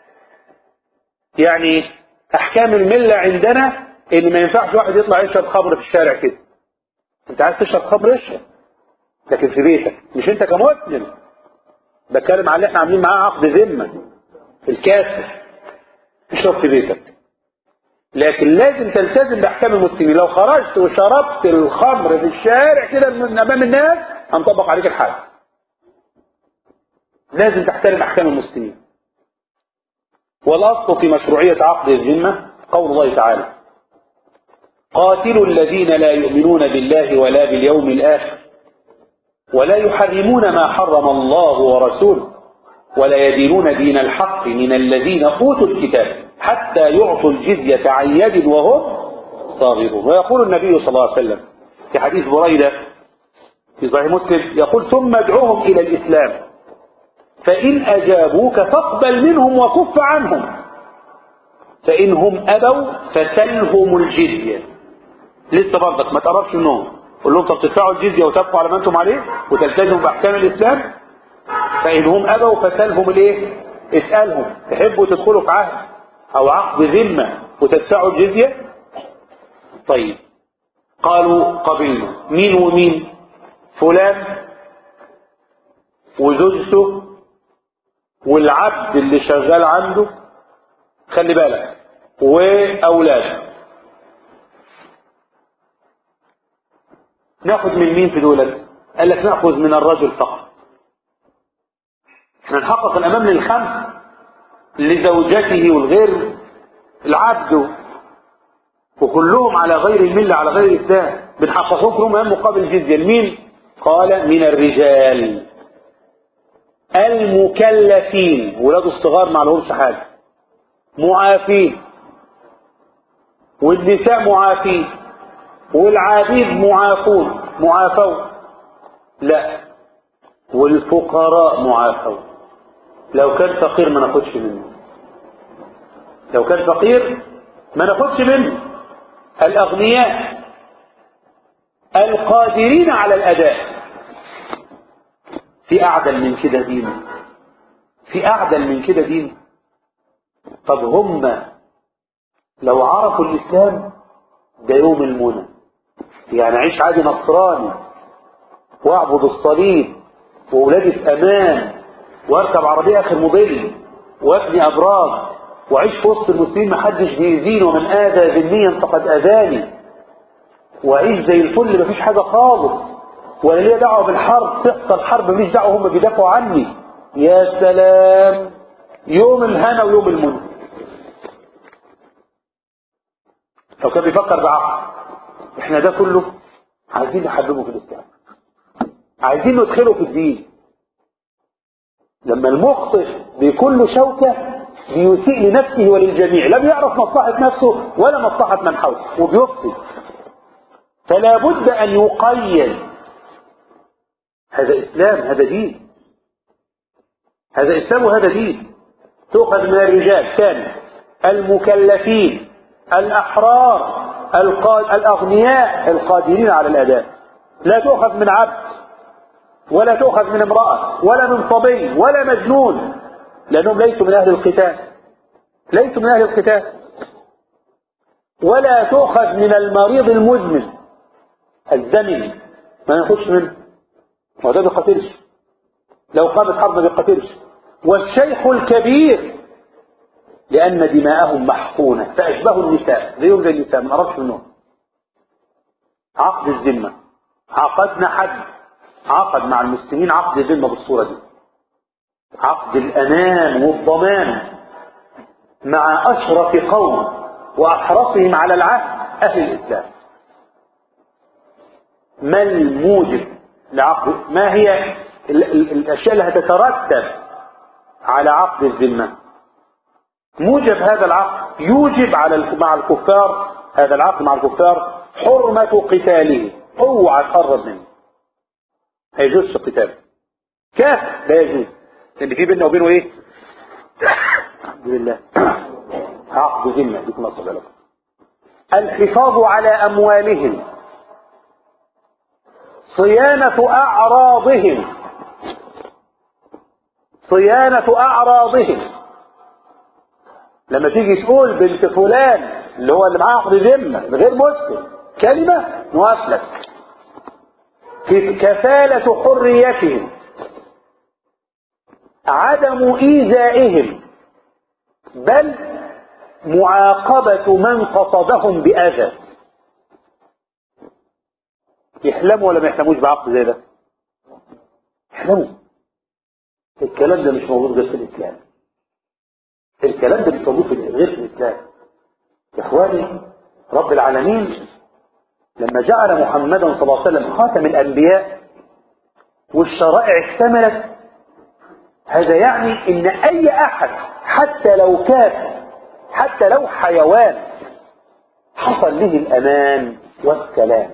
[SPEAKER 1] يعني احكام الملة عندنا ان ما ينفعش واحد يطلع يشرب خمر في الشارع كده انت عايز تشرب خمر اشرب لكن في بيتك مش انت كمسلم بتكلم على اللي احنا عاملين معاه عقد ذمه الكافر اشرب في بيتك لكن لازم تلتزم باحكام المسلمين لو خرجت وشربت الخمر في الشارع كده من امام الناس هنطبق عليك الحد لازم تحترم احكام المسلمين والاصل في مشروعيه عقد الذمه قول الله تعالى قاتلوا الذين لا يؤمنون بالله ولا باليوم الآخر ولا يحرمون ما حرم الله ورسوله ولا يدينون دين الحق من الذين أوتوا الكتاب حتى يعطوا الجزية عن يد وهم صاغرون ويقول النبي صلى الله عليه وسلم في حديث بريدة في صحيح مسلم يقول ثم ادعوهم إلى الإسلام فإن أجابوك فاقبل منهم وكف عنهم فإن هم أبوا فسلهم الجزية لسه برضك ما تقربش منهم قول لهم طب تدفعوا الجزية وتبقوا على ما انتم عليه وتلتزموا بأحكام الإسلام فإن هم أبوا فسلهم الإيه؟ اسألهم تحبوا تدخلوا في عهد أو عقد ذمة وتدفعوا الجزية طيب قالوا قبلنا مين ومين فلان وزوجته والعبد اللي شغال عنده خلي بالك واولاده ناخذ من مين في دولت قال لك ناخذ من الرجل فقط احنا نحقق الامام للخمس لزوجته والغير العبد وكلهم على غير المله على غير الاسلام بنحققهم كلهم امام مقابل جزيه لمين قال من الرجال المكلفين ولاد الصغار ما لهمش حاجه معافين والنساء معافين والعبيد معافون معافون لا والفقراء معافون لو كان فقير ما ناخدش منه لو كان فقير ما ناخدش منه الأغنياء القادرين على الأداء في أعدل من كده دين في أعدل من كده دين طب هم لو عرفوا الإسلام ده يوم المنى يعني عيش عادي نصراني واعبد الصليب وولادي في أمان واركب عربية آخر موديل وابني أبراج وعيش في وسط المسلمين محدش بيأذيني ومن آذى ذميا فقد أذاني وعيش زي الفل مفيش حاجة خالص ولا ليا دعوة بالحرب تحصل حرب مفيش دعوة هم بيدافعوا عني يا سلام يوم الهنا ويوم المنى لو كان بيفكر بعقل احنا ده كله عايزين نحببه في الاسلام عايزين ندخله في الدين لما المخطئ بيكون له شوكه بيسيء لنفسه وللجميع لا بيعرف مصلحة نفسه ولا مصلحة من حوله وبيفسد فلا بد أن يقيد هذا إسلام هذا دين هذا إسلام وهذا دين تؤخذ من الرجال كان المكلفين الأحرار الأغنياء القادرين على الأداء لا تؤخذ من عبد ولا تؤخذ من امرأة ولا من صبي ولا مجنون لأنهم ليسوا من أهل القتال ليسوا من أهل القتال ولا تؤخذ من المريض المزمن الزمن ما ياخدش منه ما ده بيقاتلش لو قامت حرب ما بيقاتلش والشيخ الكبير لأن دماءهم محقونة فأشبه النساء زيهم زي النساء ما نعرفش منهم عقد الذمة عقدنا حد عقد مع المسلمين عقد الذمة بالصورة دي عقد الأمان والضمان مع أشرف قوم وأحرصهم على العهد أهل الإسلام ما الموجب لعقد ما هي ال ال الأشياء اللي هتترتب على عقد الذمة موجب هذا العقد يوجب على مع الكفار هذا العقد مع الكفار حرمة قتاله اوعى تقرب منه ما يجوزش القتال كافر لا يجوز لان في بيننا وبينه ايه الحمد لله عقد ذمه دي نصب لكم الحفاظ على اموالهم صيانة اعراضهم صيانة اعراضهم لما تيجي تقول بنت فلان اللي هو اللي معاه عقد ذمه غير مسلم كلمه نوافلك كفالة حريتهم عدم إيذائهم بل معاقبة من قصدهم بأذى يحلموا ولا ما يحلموش بعقد زي ده يحلموا الكلام ده مش موجود غير في الإسلام الكلام ده مش موجود في غير في الإسلام يا إخواني رب العالمين لما جعل محمدا صلى الله عليه وسلم خاتم الأنبياء والشرائع اكتملت هذا يعني ان اي احد حتى لو كان حتى لو حيوان حصل له الامان والسلام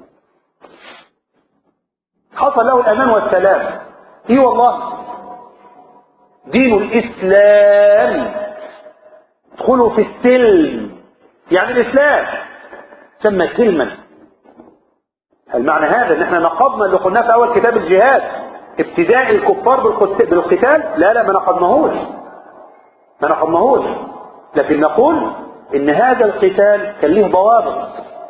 [SPEAKER 1] حصل له الامان والسلام اي والله دين الإسلام ادخلوا في السلم يعني الإسلام سمى سلما هل معنى هذا ان احنا نقضنا اللي قلناه في اول كتاب الجهاد ابتداء الكفار بالقت- بالقتال لا لا ما نقضناهوش ما نقضناهوش لكن نقول ان هذا القتال كان له ضوابط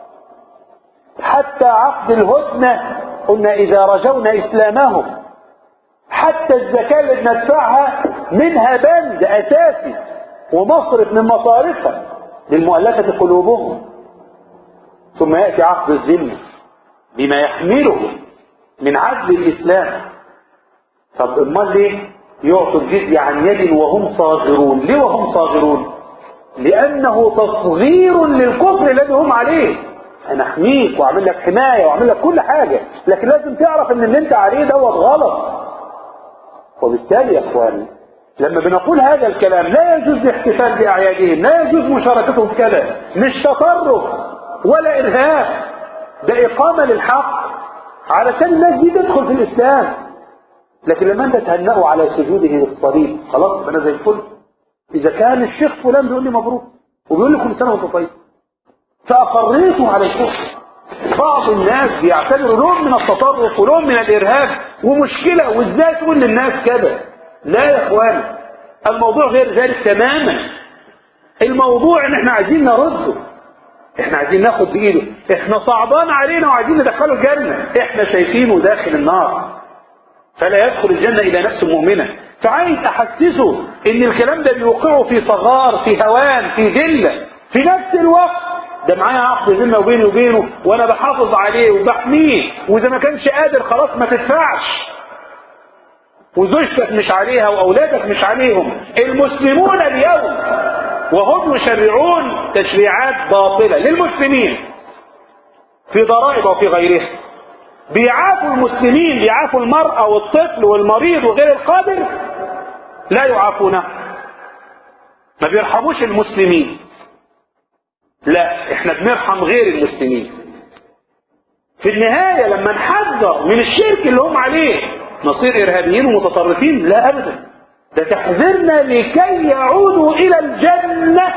[SPEAKER 1] حتى عقد الهدنة قلنا اذا رجونا اسلامهم حتى الزكاة اللي بندفعها منها بند اساسي ومصرف من مصارفها للمؤلفة قلوبهم ثم يأتي عقد الذمة بما يحمله من عدل الإسلام طب امال ليه يعطوا الجزية عن يد وهم صاغرون ليه وهم صاغرون لأنه تصغير للكفر الذي هم عليه أنا أحميك وأعمل لك حماية وأعمل لك كل حاجة لكن لازم تعرف إن اللي أنت عليه دوت غلط وبالتالي يا إخواني لما بنقول هذا الكلام لا يجوز الاحتفال بأعيادهم لا يجوز مشاركتهم في كذا مش تطرف ولا إرهاب ده إقامة للحق علشان الناس دي تدخل في الإسلام لكن لما أنت تهنئوا على سجوده للصليب خلاص أنا زي الفل إذا كان الشيخ فلان بيقول لي مبروك وبيقول لي كل سنة وأنت طيب فأقريته على الكفر بعض الناس بيعتبروا لون من التطرف ولون من الإرهاب ومشكلة وإزاي تقول للناس كده لا يا إخوان الموضوع غير ذلك تماما الموضوع إن إحنا عايزين نرده إحنا عايزين ناخد بإيده إحنا صعبان علينا وعايزين ندخله الجنة إحنا شايفينه داخل النار فلا يدخل الجنة إلى نفس مؤمنة فعايز أحسسه إن الكلام ده بيوقعه في صغار في هوان في ذلة في نفس الوقت ده معايا عقد ذمة وبيني وبينه وأنا بحافظ عليه وبحميه وإذا ما كانش قادر خلاص ما تدفعش وزوجتك مش عليها وأولادك مش عليهم المسلمون اليوم وهم يشرعون تشريعات باطلة للمسلمين في ضرائب وفي غيرها بيعافوا المسلمين بيعافوا المرأة والطفل والمريض وغير القادر لا يعافونه ما بيرحموش المسلمين لا احنا بنرحم غير المسلمين في النهاية لما نحذر من الشرك اللي هم عليه نصير ارهابيين ومتطرفين لا ابدا ده تحذيرنا لكي يعودوا الى الجنة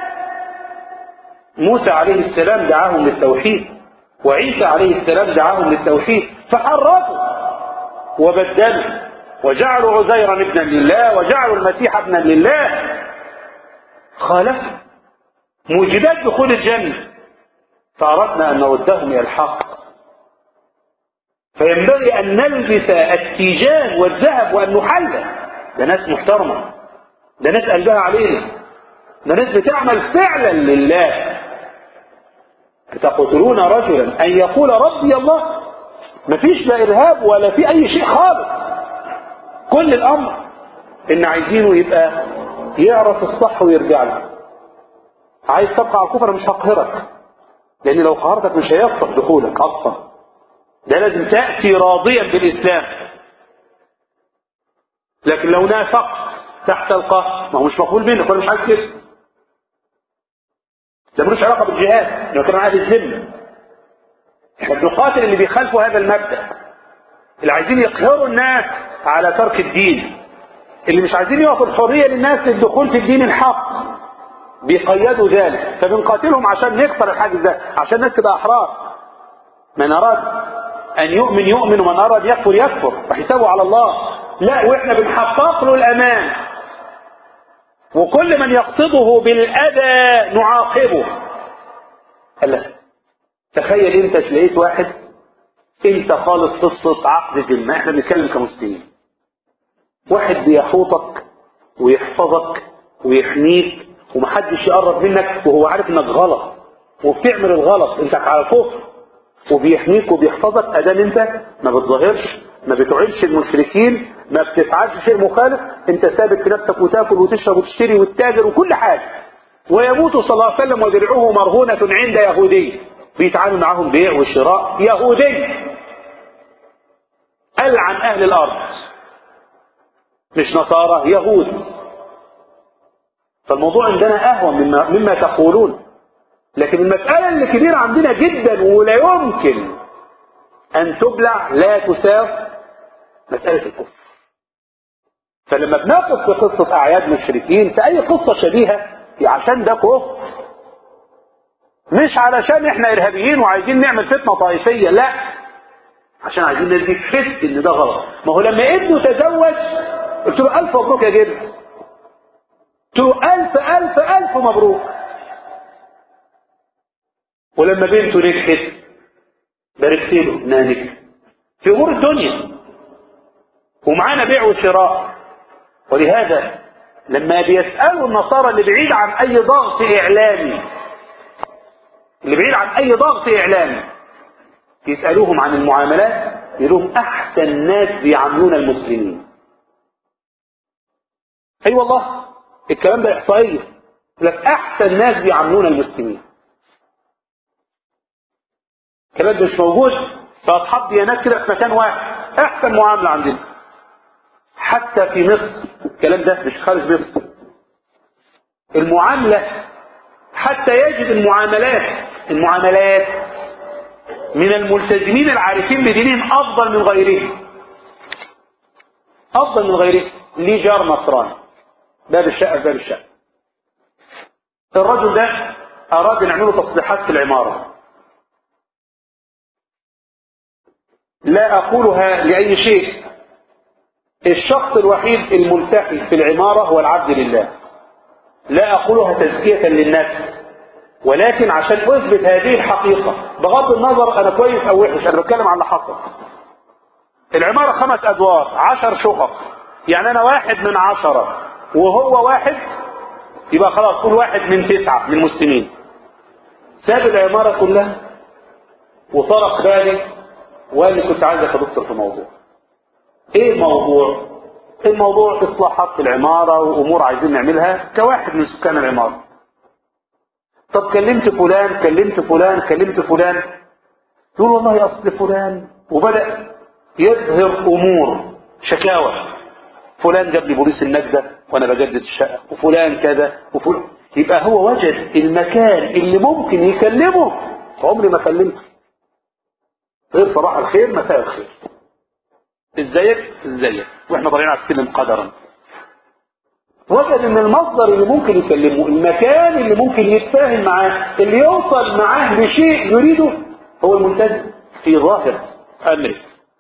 [SPEAKER 1] موسى عليه السلام دعاهم للتوحيد وعيسى عليه السلام دعاهم للتوحيد فحرفوا وبدلوا وجعلوا عزيرا ابنا لله وجعلوا المسيح ابنا لله خالفوا موجبات دخول الجنة فأردنا أن نردهم إلى الحق فينبغي أن نلبس التيجان والذهب وأن نحلى ده ناس محترمة ده ناس قلبها علينا ده ناس بتعمل فعلا لله تقتلون رجلا أن يقول ربي الله مفيش لا إرهاب ولا في أي شيء خالص كل الأمر إن عايزينه يبقى يعرف الصح ويرجع له عايز تبقى على الكفر مش هقهرك لأن لو قهرتك مش هيصلح دخولك أصلا ده لازم تأتي راضيا بالإسلام لكن لو نافقت تحت القهر ما هو مش مقبول منك ولا مش عايز كده ده ملوش علاقة بالجهاد لو كان عهد الذمة احنا بنقاتل اللي بيخالفوا هذا المبدأ اللي عايزين يقهروا الناس على ترك الدين اللي مش عايزين يعطوا الحرية للناس للدخول في الدين الحق بيقيدوا ذلك فبنقاتلهم عشان نكسر الحاجز ده عشان الناس تبقى احرار من اراد ان يؤمن يؤمن ومن اراد يكفر يكفر وحسابه على الله لا واحنا بنحقق له الامان وكل من يقصده بالاذى نعاقبه هلا تخيل انت لقيت واحد انت خالص قصه عقد ذمه احنا بنتكلم كمسلمين واحد بيحوطك ويحفظك ويحميك ومحدش يقرب منك وهو عارف انك غلط وبتعمل الغلط انت على كفر وبيحميك وبيحفظك ادام انت ما بتظاهرش ما بتعينش المشركين ما بتفعلش شيء مخالف انت ثابت في نفسك وتاكل وتشرب وتشتري وتتاجر وكل حاجه ويموت صلى الله عليه وسلم ودرعه مرهونه عند يهودي بيتعامل معاهم بيع وشراء يهودي ألعن أهل الأرض مش نصارى يهود فالموضوع عندنا أهون مما, مما تقولون لكن المسألة اللي كبيرة عندنا جدا ولا يمكن أن تبلع لا تساو مسألة الكفر فلما بناخد في قصة أعياد مشركين في أي قصة شبيهة عشان ده كفر مش علشان احنا إرهابيين وعايزين نعمل فتنة طائفية لا عشان عايزين الناس دي تحس إن ده غلط ما هو لما ابنه تزوج قلت له ألف مبروك يا جد قلت له ألف ألف ألف مبروك ولما بنته نجحت باركت له انها نجحت في امور الدنيا ومعانا بيع وشراء ولهذا لما بيسألوا النصارى اللي بعيد عن اي ضغط اعلامي اللي بعيد عن اي ضغط اعلامي يسألوهم عن المعاملات يقولون احسن ناس بيعاملون المسلمين اي أيوة والله الكلام ده احصائيه لك احسن ناس بيعاملون المسلمين الكلام ده مش موجود في اصحاب ديانات كده في مكان واحد احسن معامله عندنا حتى في مصر الكلام ده مش خارج مصر المعامله حتى يجد المعاملات المعاملات من الملتزمين العارفين بدينهم افضل من غيرهم افضل من غيرهم ليه جار نصراني باب الشقه في باب الشقه الرجل ده اراد ان يعملوا تصليحات في العماره لا أقولها لأي شيء الشخص الوحيد الملتحي في العمارة هو العبد لله لا أقولها تزكية للنفس ولكن عشان أثبت هذه الحقيقة بغض النظر أنا كويس أو وحش أنا بتكلم عن اللي حصل العمارة خمس أدوار عشر شقق يعني أنا واحد من عشرة وهو واحد يبقى خلاص كل واحد من تسعة من المسلمين ساب العمارة كلها وطرق بالي وقال لي كنت عايزك يا دكتور في موضوع ايه الموضوع الموضوع اصلاحات في العمارة وامور عايزين نعملها كواحد من سكان العمارة طب كلمت فلان كلمت فلان كلمت فلان يقول والله اصل فلان وبدأ يظهر امور شكاوى فلان جاب لي بوليس النجدة وانا بجدد الشقة وفلان كذا وفلان يبقى هو وجد المكان اللي ممكن يكلمه عمري ما كلمته غير صباح الخير مساء الخير ازيك ازيك واحنا طالعين على السلم قدرا وجد ان المصدر اللي ممكن يكلمه المكان اللي ممكن يتفاهم معاه اللي يوصل معاه لشيء يريده هو الملتزم في ظاهر امره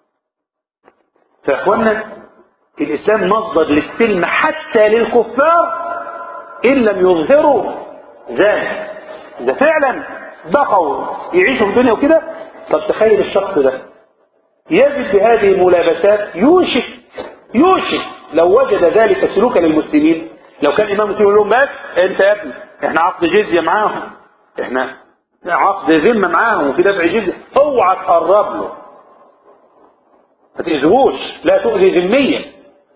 [SPEAKER 1] فاخوانا الاسلام مصدر للسلم حتى للكفار ان لم يظهروا ذلك اذا فعلا بقوا يعيشوا في الدنيا وكده طب تخيل الشخص ده يجد بهذه الملابسات يوشك يوشك لو وجد ذلك سلوكا للمسلمين لو كان امام مسلم يقول لهم بس انت يا ابني احنا عقد جزيه معاهم احنا عقد ذمه معاهم وفي دفع جزيه اوعى تقرب له ما تاذوش لا تؤذي ذميا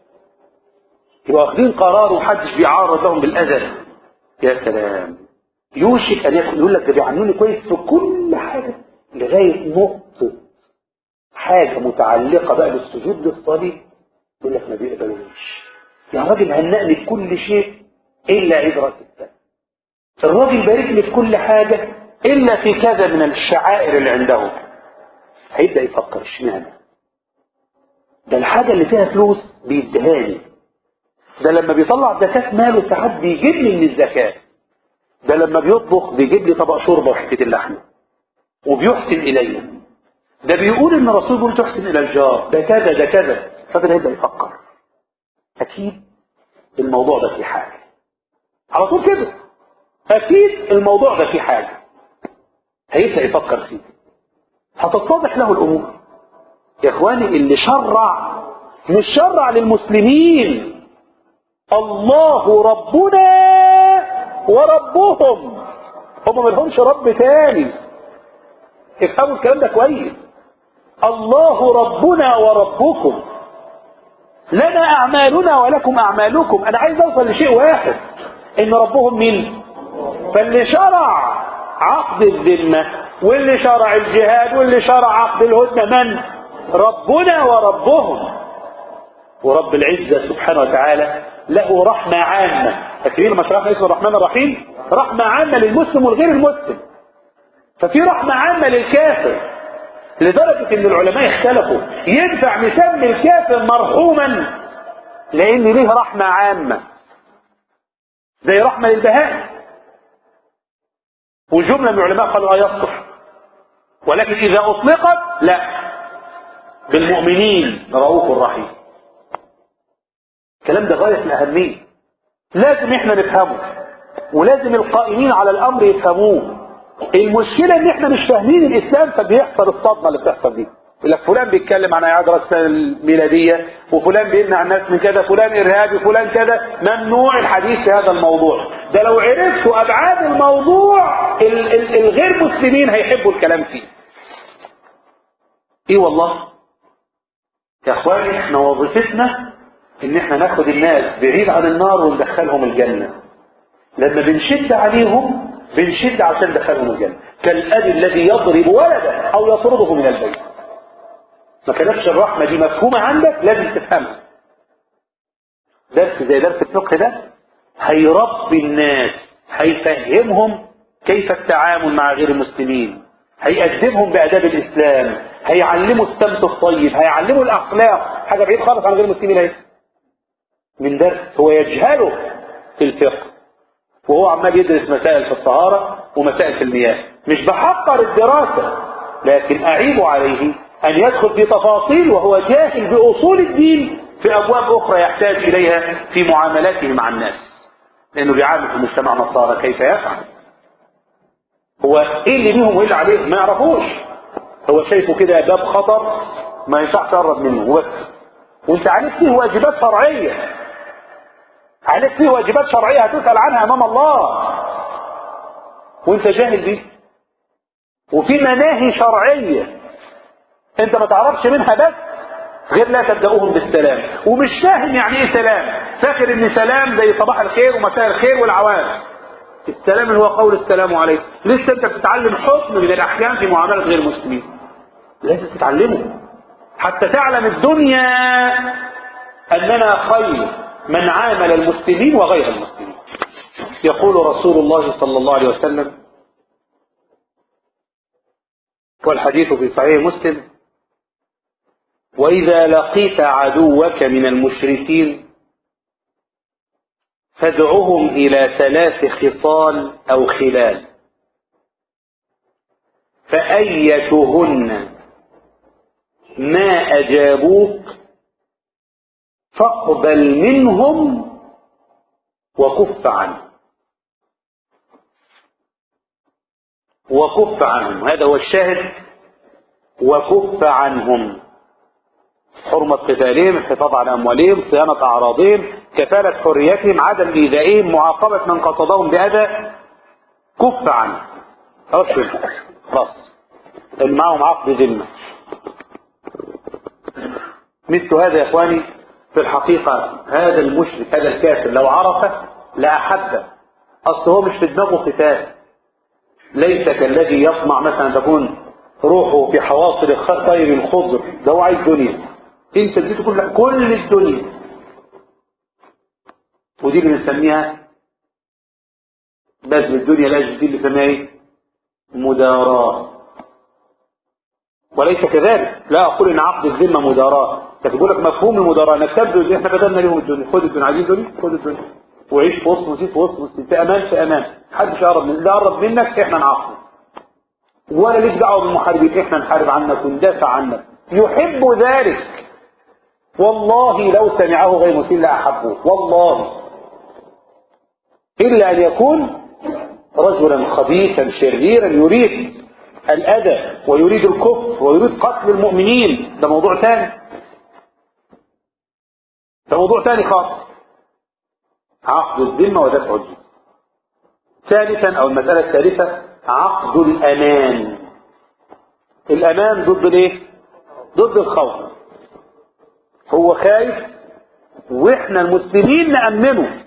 [SPEAKER 1] يبقى واخدين قرار ومحدش بيعارض لهم بالاذى يا سلام يوشك ان يكون يقول لك ده بيعاملوني كويس في كل حاجه لغايه نقطه حاجه متعلقه بقى بالسجود للصليب يقول لك ما بيقبلوش يا راجل هنأني بكل شيء الا عيد راس السنه الراجل بارك لي في كل حاجه الا في كذا من الشعائر اللي عنده هيبدا يفكر اشمعنى ده الحاجه اللي فيها فلوس بيديها لي ده لما بيطلع زكاه ماله ساعات بيجيب لي من الزكاه ده لما بيطبخ بيجيب لي طبق شوربه وحته اللحمه وبيحسن الي ده بيقول ان الرسول بيقول تحسن الى الجار ده كذا ده كذا فبدا يبدا يفكر اكيد الموضوع ده فيه حاجه على طول كده اكيد الموضوع ده فيه حاجه هيبدا يفكر فيه هتتضح له الامور يا اخواني اللي شرع مش شرع للمسلمين الله ربنا وربهم هم ما لهمش رب تاني افهموا الكلام ده كويس الله ربنا وربكم لنا اعمالنا ولكم اعمالكم انا عايز اوصل لشيء واحد ان ربهم مين فاللي شرع عقد الذمه واللي شرع الجهاد واللي شرع عقد الهدنه من ربنا وربهم ورب العزه سبحانه وتعالى له رحمه عامه فاكرين لما شرحنا اسم الرحمن الرحيم رحمه عامه للمسلم والغير المسلم ففي رحمه عامه للكافر لدرجة ان العلماء اختلفوا ينفع نسمي الكافر مرحوما لان ليه رحمة عامة زي رحمة للبهائم وجملة من العلماء قالوا اه يصلح ولكن اذا اطلقت لا بالمؤمنين رؤوف رحيم الكلام ده غاية الأهمية لازم احنا نفهمه ولازم القائمين على الأمر يفهموه المشكلة ان احنا مش فاهمين الإسلام فبيحصل الصدمة اللي بتحصل دي يقول لك فلان بيتكلم عن اعاده السنه الميلاديه وفلان بيمنع الناس من كذا فلان ارهابي فلان كذا ممنوع الحديث في هذا الموضوع ده لو عرفتوا ابعاد الموضوع ال- ال- الغير مسلمين هيحبوا الكلام فيه ايه والله يا اخواني احنا وظيفتنا ان احنا ناخد الناس بعيد عن النار وندخلهم الجنة لما بنشد عليهم بنشد عشان ندخلهم الجنة كالأب الذي يضرب ولده او يطرده من البيت ما كانتش الرحمة دي مفهومة عندك لازم تفهمها درس زي درس الفقه ده هيربي الناس هيفهمهم كيف التعامل مع غير المسلمين هيأدبهم بآداب الإسلام هيعلموا السمت الطيب هيعلموا الأخلاق حاجة بعيد خالص عن غير المسلمين اهي من درس هو يجهله في الفقه وهو عمال يدرس مسائل في الطهارة ومسائل في المياه مش بحقر الدراسة لكن أعيب عليه أن يدخل في تفاصيل وهو جاهل بأصول الدين في أبواب أخرى يحتاج إليها في معاملاته مع الناس لأنه بيعامل في مجتمع نصارى كيف يفعل هو إيه اللي ليهم وإيه اللي عليه ما يعرفوش هو شايفه كده باب خطر ما ينفعش تقرب منه وبس وانت عليك فيه واجبات شرعية عليك فيه واجبات شرعية هتسأل عنها أمام الله وانت جاهل بيه وفي مناهي شرعية انت ما تعرفش منها بس غير لا تبدأوهم بالسلام ومش فاهم يعني ايه سلام فاكر ان سلام زي صباح الخير ومساء الخير والعوام السلام اللي هو قول السلام عليكم لسه انت بتتعلم حكم من الاحكام في معاملة غير المسلمين لازم تتعلمه حتى تعلم الدنيا اننا خير من عامل المسلمين وغير المسلمين يقول رسول الله صلى الله عليه وسلم والحديث في صحيح مسلم وإذا لقيت عدوك من المشركين فادعهم إلى ثلاث خصال أو خلال فأيتهن ما أجابوك فاقبل منهم وكف عنهم وكف عنهم هذا هو الشاهد وكف عنهم حرمة قتالهم الحفاظ على أموالهم صيانة أعراضهم كفالة حريتهم عدم إيذائهم معاقبة من قصدهم بأذى كف عنه خلاص كده. خلاص اللي معهم عقد ذمة مثل هذا يا إخواني في الحقيقة هذا المشرك هذا الكافر لو عرفه لأحبه أصل هو مش في دماغه قتال ليس كالذي يطمع مثلا تكون روحه في حواصل الطير الخضر ده هو عايز دنيا انت اديته كل كل الدنيا ودي اللي بنسميها بذل الدنيا لاجل دي اللي بنسميها ايه؟ مداراة وليس كذلك لا اقول ان عقد الذمه مداراة لكن بقول لك مفهوم المداراة انك تبذل احنا بدلنا لهم الدنيا خد الدنيا عايزين الدنيا خد الدنيا وعيش في وسط مسيح في وسط مسيح في امان في امان محدش يقرب من اللي قرب منك احنا نعاقبه ولا ليك دعوه بالمحاربين احنا نحارب عنك وندافع عنك يحب ذلك والله لو سمعه غير مسلم لأحبه والله إلا أن يكون رجلا خبيثا شريرا يريد الأذى ويريد الكفر ويريد قتل المؤمنين ده موضوع ثاني ده موضوع ثاني خالص عقد الذمة ودفع الجزء ثالثا أو المسألة الثالثة عقد الأمان الأمان ضد الايه ضد الخوف هو خايف واحنا المسلمين نأمنه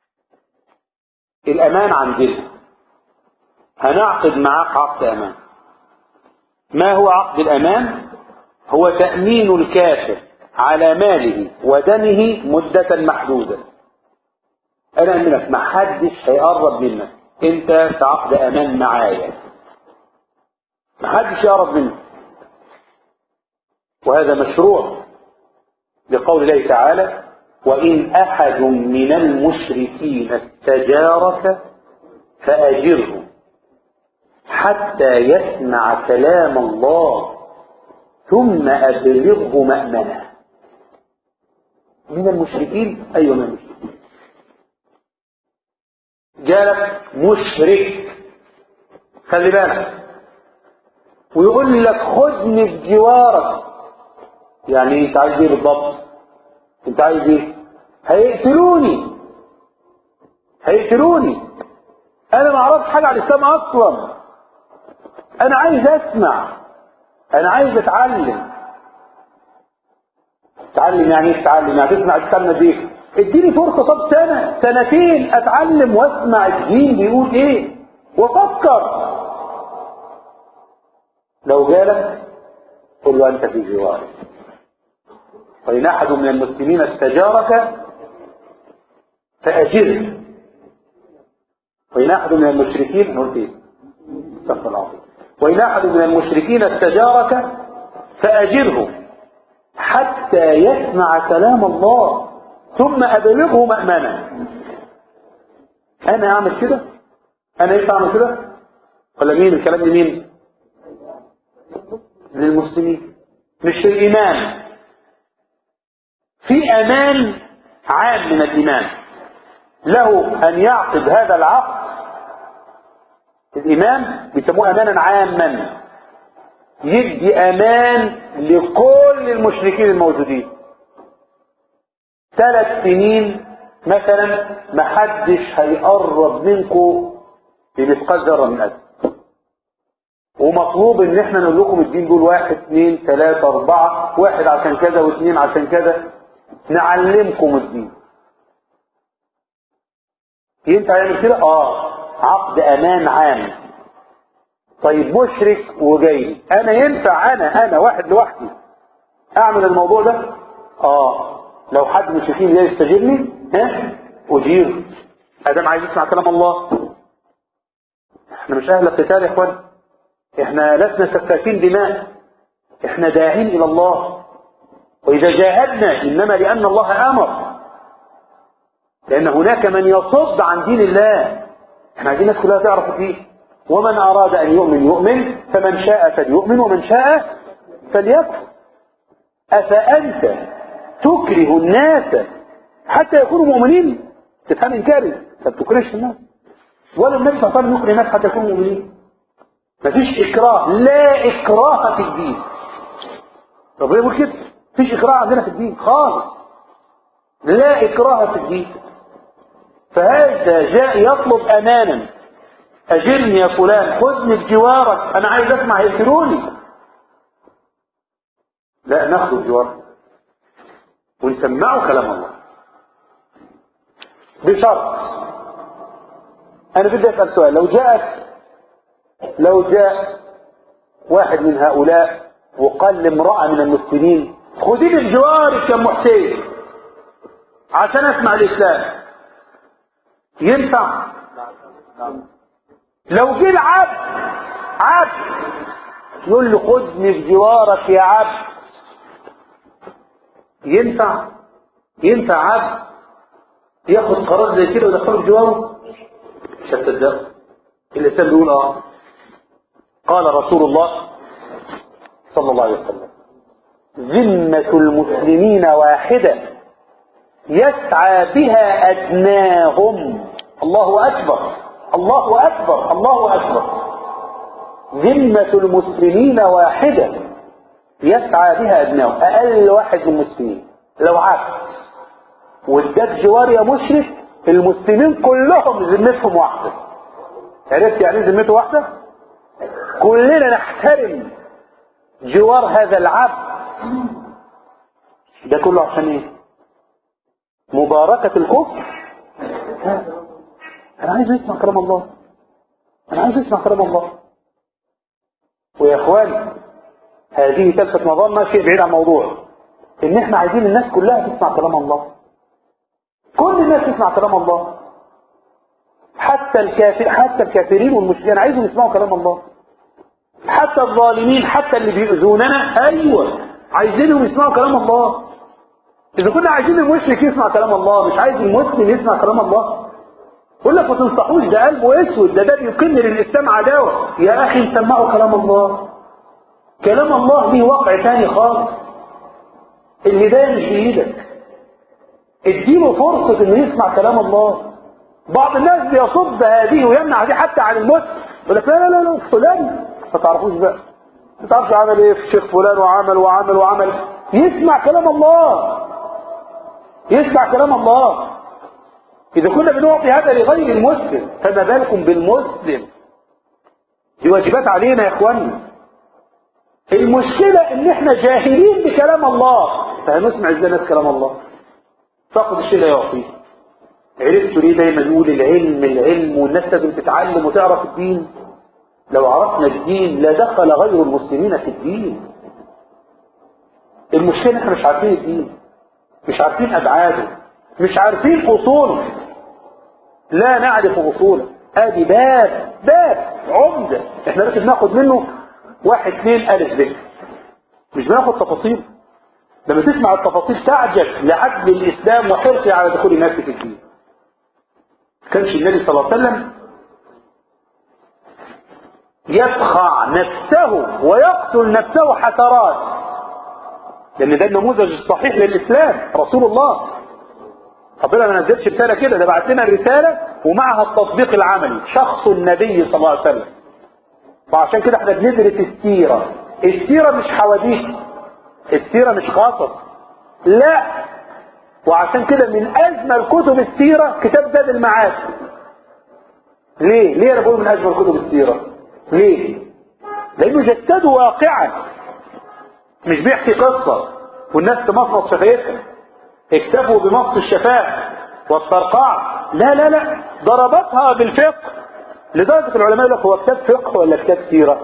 [SPEAKER 1] الأمان عندنا هنعقد معاك عقد أمان ما هو عقد الأمان هو تأمين الكافر على ماله ودمه مدة محدودة أنا أمنك ما حدش هيقرب منك أنت في عقد أمان معايا ما حدش يقرب منك وهذا مشروع لقول الله تعالى وإن أحد من المشركين استجارك فأجره حتى يسمع كلام الله ثم أبلغه مأمنه من المشركين أيوة من المشركين جالك مشرك خلي بالك ويقول لك خذني في جوارك يعني انت عايز ايه بالضبط انت عايز ايه هيقتلوني هيقتلوني انا ما اعرفش حاجه عن الاسلام اصلا انا عايز اسمع انا عايز اتعلم تعلم يعني ايه تتعلم يعني تسمع الكلمه دي اديني فرصه طب سنه سنتين اتعلم واسمع الدين بيقول ايه وافكر لو جالك قل له انت في جواري وان احد من المسلمين استجارك فاجره وان احد من المشركين قلت ايه استغفر الله العظيم وان احد من المشركين استجارك فاجره حتى يسمع كلام الله ثم أبلغه مأمنا أنا أعمل كده أنا ينفع أعمل كده ولا مين الكلام لمين للمسلمين مش للإيمان في أمان عام من الإيمان له أن يعقد هذا العقد الإمام بيسموه أمانا عاما يدي امان لكل المشركين الموجودين ثلاث سنين مثلا ما حدش هيقرب منكم بمثقال ذره من ادم ومطلوب ان احنا نقول لكم الدين دول واحد اثنين ثلاثة اربعة واحد عشان كذا واثنين عشان كذا نعلمكم الدين ينفع يعمل كده اه عقد امان عام طيب مشرك وجاي انا ينفع انا انا واحد لوحدي اعمل الموضوع ده اه لو حد من المشركين جاي يستجيبني ها اجير ادم عايز يسمع كلام الله احنا مش اهل قتال يا اخوان احنا لسنا سفاكين دماء احنا داعين الى الله واذا جاهدنا انما لان الله امر لان هناك من يصد عن دين الله احنا عايزين الناس كلها تعرف الدين ومن أراد أن يؤمن يؤمن فمن شاء فليؤمن ومن شاء فليكفر أفأنت تكره الناس حتى يكونوا مؤمنين تفهم إنكاري ما بتكرهش الناس ولا النبي صلى الله عليه وسلم يكره الناس حتى يكونوا مؤمنين مفيش إكراه لا إكراه في الدين ربنا يقول كده مفيش إكراه عندنا في الدين خالص لا إكراه في الدين فهذا جاء يطلب أمانا أجرني يا فلان خذني بجوارك أنا عايز أسمع يقتلوني لا ناخذ بجوارك ونسمعه كلام الله بشرط أنا بدي أسأل سؤال لو جاءت لو جاء واحد من هؤلاء وقال لامرأة من المسلمين خذيني بجوارك يا أم حسين عشان أسمع الإسلام ينفع لو جه العبد عبد يقول له خذني في جوارك يا عبد ينفع ينفع عبد ياخد قرار زي كده ويدخله في جواره مش هتصدقه الانسان بيقول اه قال رسول الله صلى الله عليه وسلم ذمة المسلمين واحدة يسعى بها أدناهم الله أكبر الله أكبر الله أكبر ذمة المسلمين واحدة يسعى بها أدناهم أقل واحد من المسلمين لو عبد واداك جوار يا مشرك المسلمين كلهم ذمتهم واحدة عرفت يعني ذمته واحدة كلنا نحترم جوار هذا العبد ده كله عشان ايه مباركة الكفر انا عايز اسمع كلام الله انا عايز اسمع كلام الله ويا اخوان هذه تلفت نظرنا شيء بعيد عن الموضوع ان احنا عايزين الناس كلها تسمع كلام الله كل الناس تسمع كلام الله حتى الكافر حتى الكافرين والمشركين عايزهم يسمعوا كلام الله حتى الظالمين حتى اللي بيؤذوننا ايوه عايزينهم يسمعوا كلام الله إذا كنا عايزين المشرك يسمع كلام الله مش عايز المسلم يسمع كلام الله يقول لك ما تنصحوش ده قلبه اسود ده ده بيقن للإسلام عداوة يا أخي سمعوا كلام الله كلام الله ليه واقع تاني خالص الهداية مش بإيدك اديله فرصة انه يسمع كلام الله بعض الناس بيصد هذه ويمنع دي حتى عن المسلم يقول لك لا لا لا لا فلان ما تعرفوش بقى ما تعرفش عمل ايه في الشيخ فلان وعمل وعمل وعمل يسمع كلام الله يسمع كلام الله اذا كنا بنعطي هذا لغير المسلم فما بالكم بالمسلم دي واجبات علينا يا اخوانا المشكلة ان احنا جاهلين بكلام الله فهنسمع ازاي ناس كلام الله فقد الشيء لا يعطيه عرفتوا ليه دايما نقول العلم العلم والناس لازم تتعلم وتعرف الدين لو عرفنا الدين لدخل غير المسلمين في الدين المشكلة ان احنا مش عارفين الدين مش عارفين ابعاده مش عارفين اصوله لا نعرف اصوله ادي باب باب عمدة احنا لازم ناخد منه واحد اثنين الف ب مش بناخد تفاصيل لما تسمع التفاصيل تعجب لعدل الاسلام وحرصه على دخول الناس في الدين كانش النبي صلى الله عليه وسلم يبخع نفسه ويقتل نفسه حسرات لان ده النموذج الصحيح للاسلام رسول الله ربنا ما نزلش رساله كده ده بعت لنا الرساله ومعها التطبيق العملي شخص النبي صلى الله عليه وسلم فعشان كده احنا بندرس السيره السيره مش حواديت السيره مش قصص لا وعشان كده من اجمل كتب السيره كتاب زاد المعاد ليه ليه انا بقول من اجمل كتب السيره ليه لانه جسده واقعا مش بيحكي قصه والناس تمصمص شفايفها اكتفوا بمص الشفاه والطرقاع لا لا لا ضربتها بالفقه لدرجه العلماء يقول لك هو كتاب فقه ولا كتاب سيره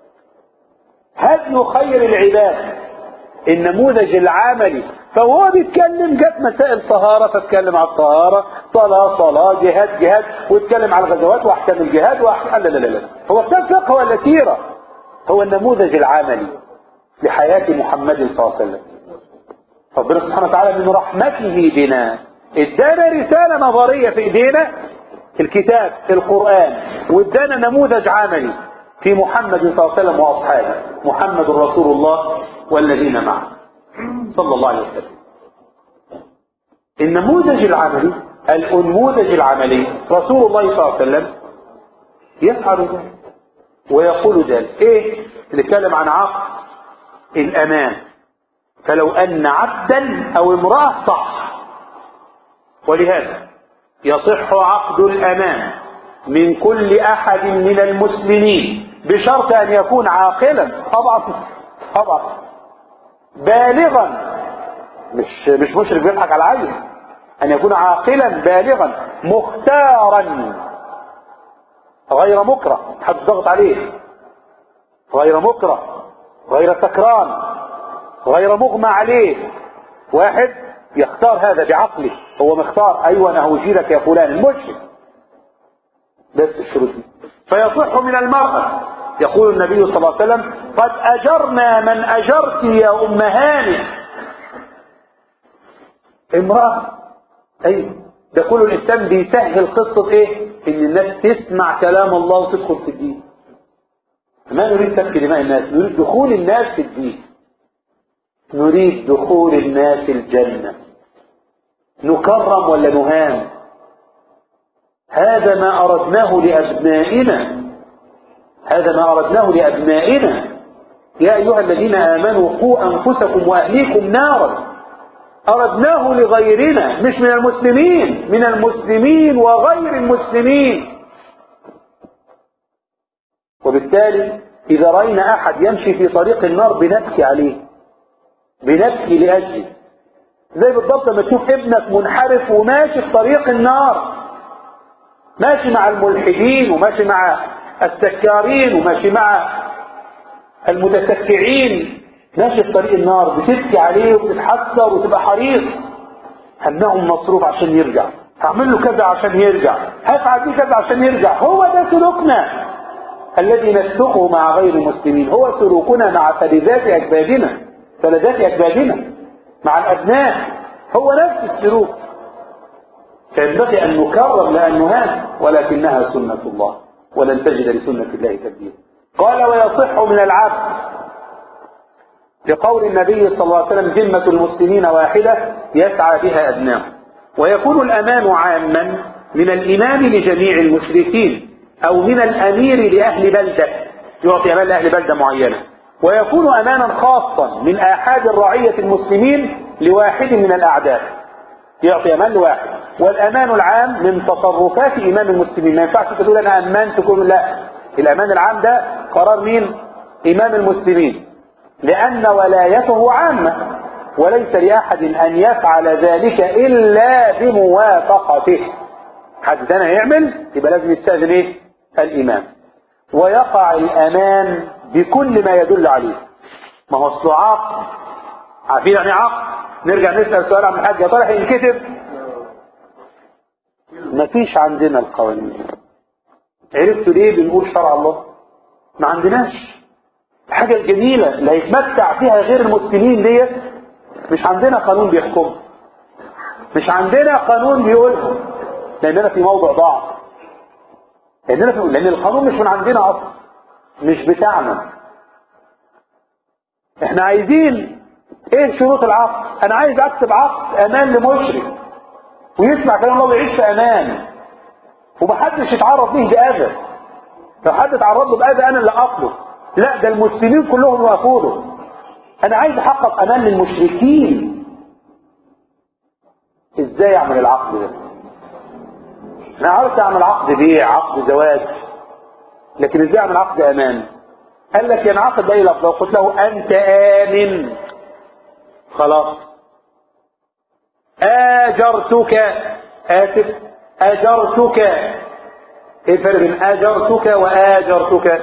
[SPEAKER 1] هدي خير العباد النموذج العملي فهو بيتكلم جت مسائل طهارة فاتكلم على الطهارة صلاة صلاة جهاد جهاد واتكلم على الغزوات واحكام الجهاد واحكام لا لا لا لا هو كتاب فقه ولا سيرة هو النموذج العملي لحياة محمد صلى الله عليه وسلم ربنا سبحانه وتعالى من رحمته بنا ادانا رسالة نظرية في ايدينا الكتاب القرآن وادانا نموذج عملي في محمد صلى الله عليه وسلم واصحابه محمد رسول الله والذين معه صلى الله عليه وسلم النموذج العملي النموذج العملي رسول الله صلى الله عليه وسلم يفعل ذلك ويقول ذلك ايه نتكلم عن عقد الامان فلو ان عبدا او امراه صح ولهذا يصح عقد الامان من كل احد من المسلمين بشرط ان يكون عاقلا طبعا طبعا بالغا مش مش مشرك بيضحك على العين ان يكون عاقلا بالغا مختارا غير مكره حد ضغط عليه غير مكره غير سكران غير مغمى عليه واحد يختار هذا بعقله هو مختار ايوه انا هوجيلك يا فلان المشرك بس الشروط دي فيصح من المرأة يقول النبي صلى الله عليه وسلم قد أجرنا من أجرت يا أم هانئ امرأة أيوة ده كل الإسلام بيسهل قصة إيه إن الناس تسمع كلام الله وتدخل في الدين ما نريد سفك دماء الناس نريد دخول الناس في الدين نريد دخول الناس الجنة نكرم ولا نهان هذا ما أردناه لأبنائنا هذا ما أردناه لأبنائنا يا أيها الذين آمنوا قوا أنفسكم وأهليكم نارا أردناه لغيرنا مش من المسلمين من المسلمين وغير المسلمين وبالتالي إذا رأينا أحد يمشي في طريق النار بنبكي عليه بنبكي لأجله زي بالضبط لما تشوف ابنك منحرف وماشي في طريق النار ماشي مع الملحدين وماشي مع السكارين وماشي مع المتسكعين ماشي في طريق النار بتبكي عليه وبتتحسر وتبقى حريص همهم مصروف عشان يرجع هعمل له كذا عشان يرجع هفعل بيه كذا عشان يرجع هو ده سلوكنا الذي نسلكه مع غير المسلمين هو سلوكنا مع فلذات أكبادنا فلذات أكبادنا مع الأبناء هو نفس السلوك فينبغي أن نكرم لأنه هذا ولكنها سنة الله ولن تجد لسنة الله تبديلا قال ويصح من العبد لقول النبي صلى الله عليه وسلم ذمة المسلمين واحدة يسعى بها أدناهم ويكون الأمان عاما من الإمام لجميع المشركين أو من الأمير لأهل بلدة يعطي أمان لأهل بلدة معينة ويكون أمانا خاصا من آحاد الرعية المسلمين لواحد من الأعداء يعطي أمان لواحد والأمان العام من تصرفات إمام المسلمين ما ينفعش تقول أنا أمان تكون لا الأمان العام ده قرار مين إمام المسلمين لأن ولايته عامة وليس لأحد أن يفعل ذلك إلا بموافقته حد تاني هيعمل يبقى لازم يستأذن إيه الإمام ويقع الأمان بكل ما يدل عليه ما هو أصله عقد عارفين يعني عقد نرجع نسأل سؤال عن الحاج يا ترى هينكتب مفيش عندنا القوانين دي عرفتوا ليه بنقول شرع الله ما عندناش الحاجة الجميلة اللي هيتمتع فيها غير المسلمين ديت مش عندنا قانون بيحكم مش عندنا قانون بيقولهم لأننا في موضع ضعف لأننا في لأن القانون مش من عندنا أصلا مش بتاعنا احنا عايزين ايه شروط العقد انا عايز اكتب عقد امان لمشرك ويسمع كلام الله ويعيش في امان ومحدش يتعرض به باذى لو حد اتعرض له باذى انا اللي اقله لا ده المسلمين كلهم يوافقوا له انا عايز احقق امان للمشركين ازاي اعمل العقد ده انا عاوز اعمل عقد بيع عقد زواج لكن ازاي اعمل عقد امان قال لك ينعقد باي لفظ لو قلت له انت امن خلاص اجرتك اسف اجرتك ايه الفرق بين اجرتك واجرتك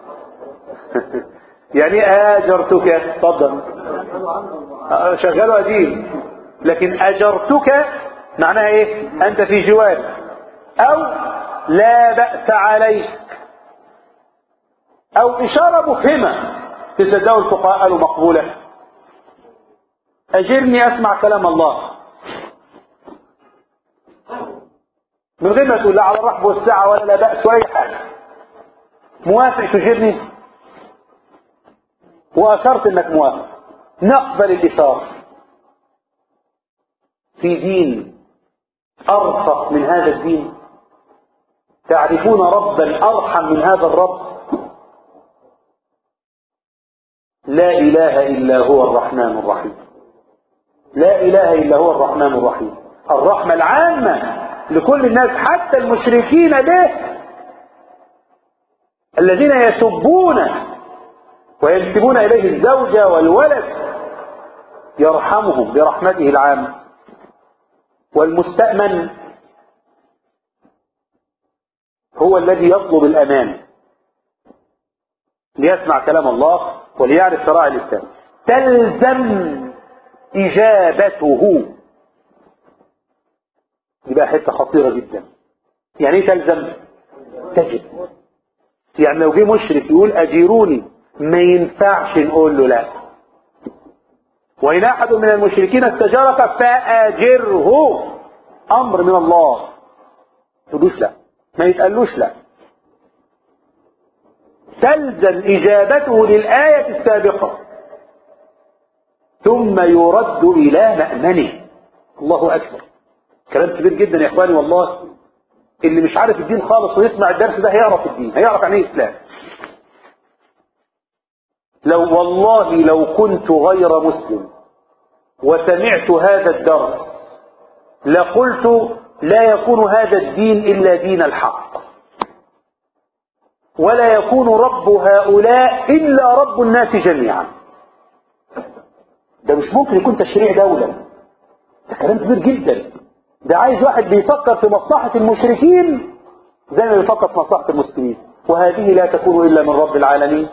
[SPEAKER 1] يعني ايه اجرتك اتفضل شغال قديم لكن اجرتك معناها ايه انت في جوار او لا بأس عليك او اشارة مفهمة تصدقوا الفقهاء قالوا مقبولة اجرني اسمع كلام الله من غير ما تقول لا على الرحب والساعة ولا لا بأس ولا حاجة موافق تجرني واشرت انك موافق نقبل الاشارة في دين ارفق من هذا الدين تعرفون ربا ارحم من هذا الرب لا اله الا هو الرحمن الرحيم لا اله الا هو الرحمن الرحيم الرحمة العامة لكل الناس حتى المشركين به الذين يسبون وينسبون اليه الزوجة والولد يرحمهم برحمته العامة والمستأمن هو الذي يطلب الأمان ليسمع كلام الله وليعرف شرائع الإسلام تلزم إجابته يبقى حتة خطيرة جدا يعني ايه تلزم تجب يعني لو جه مشرك يقول أجيروني ما ينفعش نقول له لا وإن أحد من المشركين استجارك فأجره أمر من الله تقولوش لا ما يتقالوش لا تلزم إجابته للآية السابقة ثم يرد إلى مأمنه الله أكبر كلام كبير جدا يا إخواني والله اللي مش عارف الدين خالص ويسمع الدرس ده هيعرف الدين هيعرف يعني ايه إسلام لو والله لو كنت غير مسلم وسمعت هذا الدرس لقلت لا يكون هذا الدين إلا دين الحق ولا يكون رب هؤلاء إلا رب الناس جميعا ده مش ممكن يكون تشريع دولة ده كلام كبير جدا ده عايز واحد بيفكر في مصلحة المشركين زي ما بيفكر في مصلحة المسلمين وهذه لا تكون إلا من رب العالمين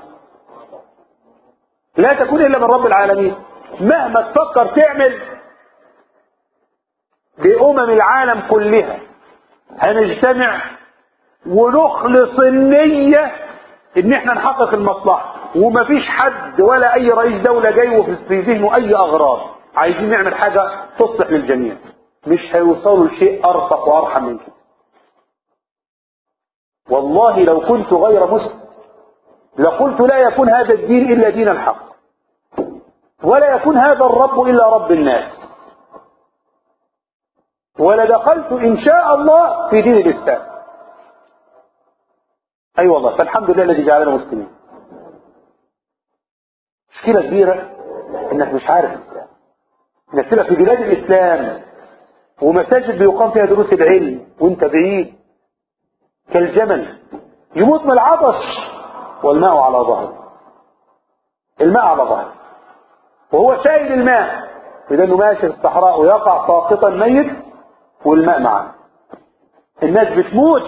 [SPEAKER 1] لا تكون إلا من رب العالمين مهما تفكر تعمل بأمم العالم كلها هنجتمع ونخلص النية ان احنا نحقق المصلحة ومفيش حد ولا اي رئيس دولة جاي وفي ذهنه اي اغراض عايزين نعمل حاجة تصلح للجميع مش هيوصلوا لشيء أرفق وأرحم من كده والله لو كنت غير مسلم لقلت لا يكون هذا الدين إلا دين الحق ولا يكون هذا الرب إلا رب الناس ولدخلت إن شاء الله في دين الإسلام أي أيوة والله فالحمد لله الذي جعلنا مسلمين مشكلة كبيرة إنك مش عارف الإسلام إنك تبقى في بلاد الإسلام ومساجد بيقام فيها دروس العلم وانت بعيد كالجمل يموت من العطش والماء على ظهره الماء على ظهره وهو شايل الماء إذا أنه ماشي في الصحراء ويقع ساقطا ميت والماء معه الناس بتموت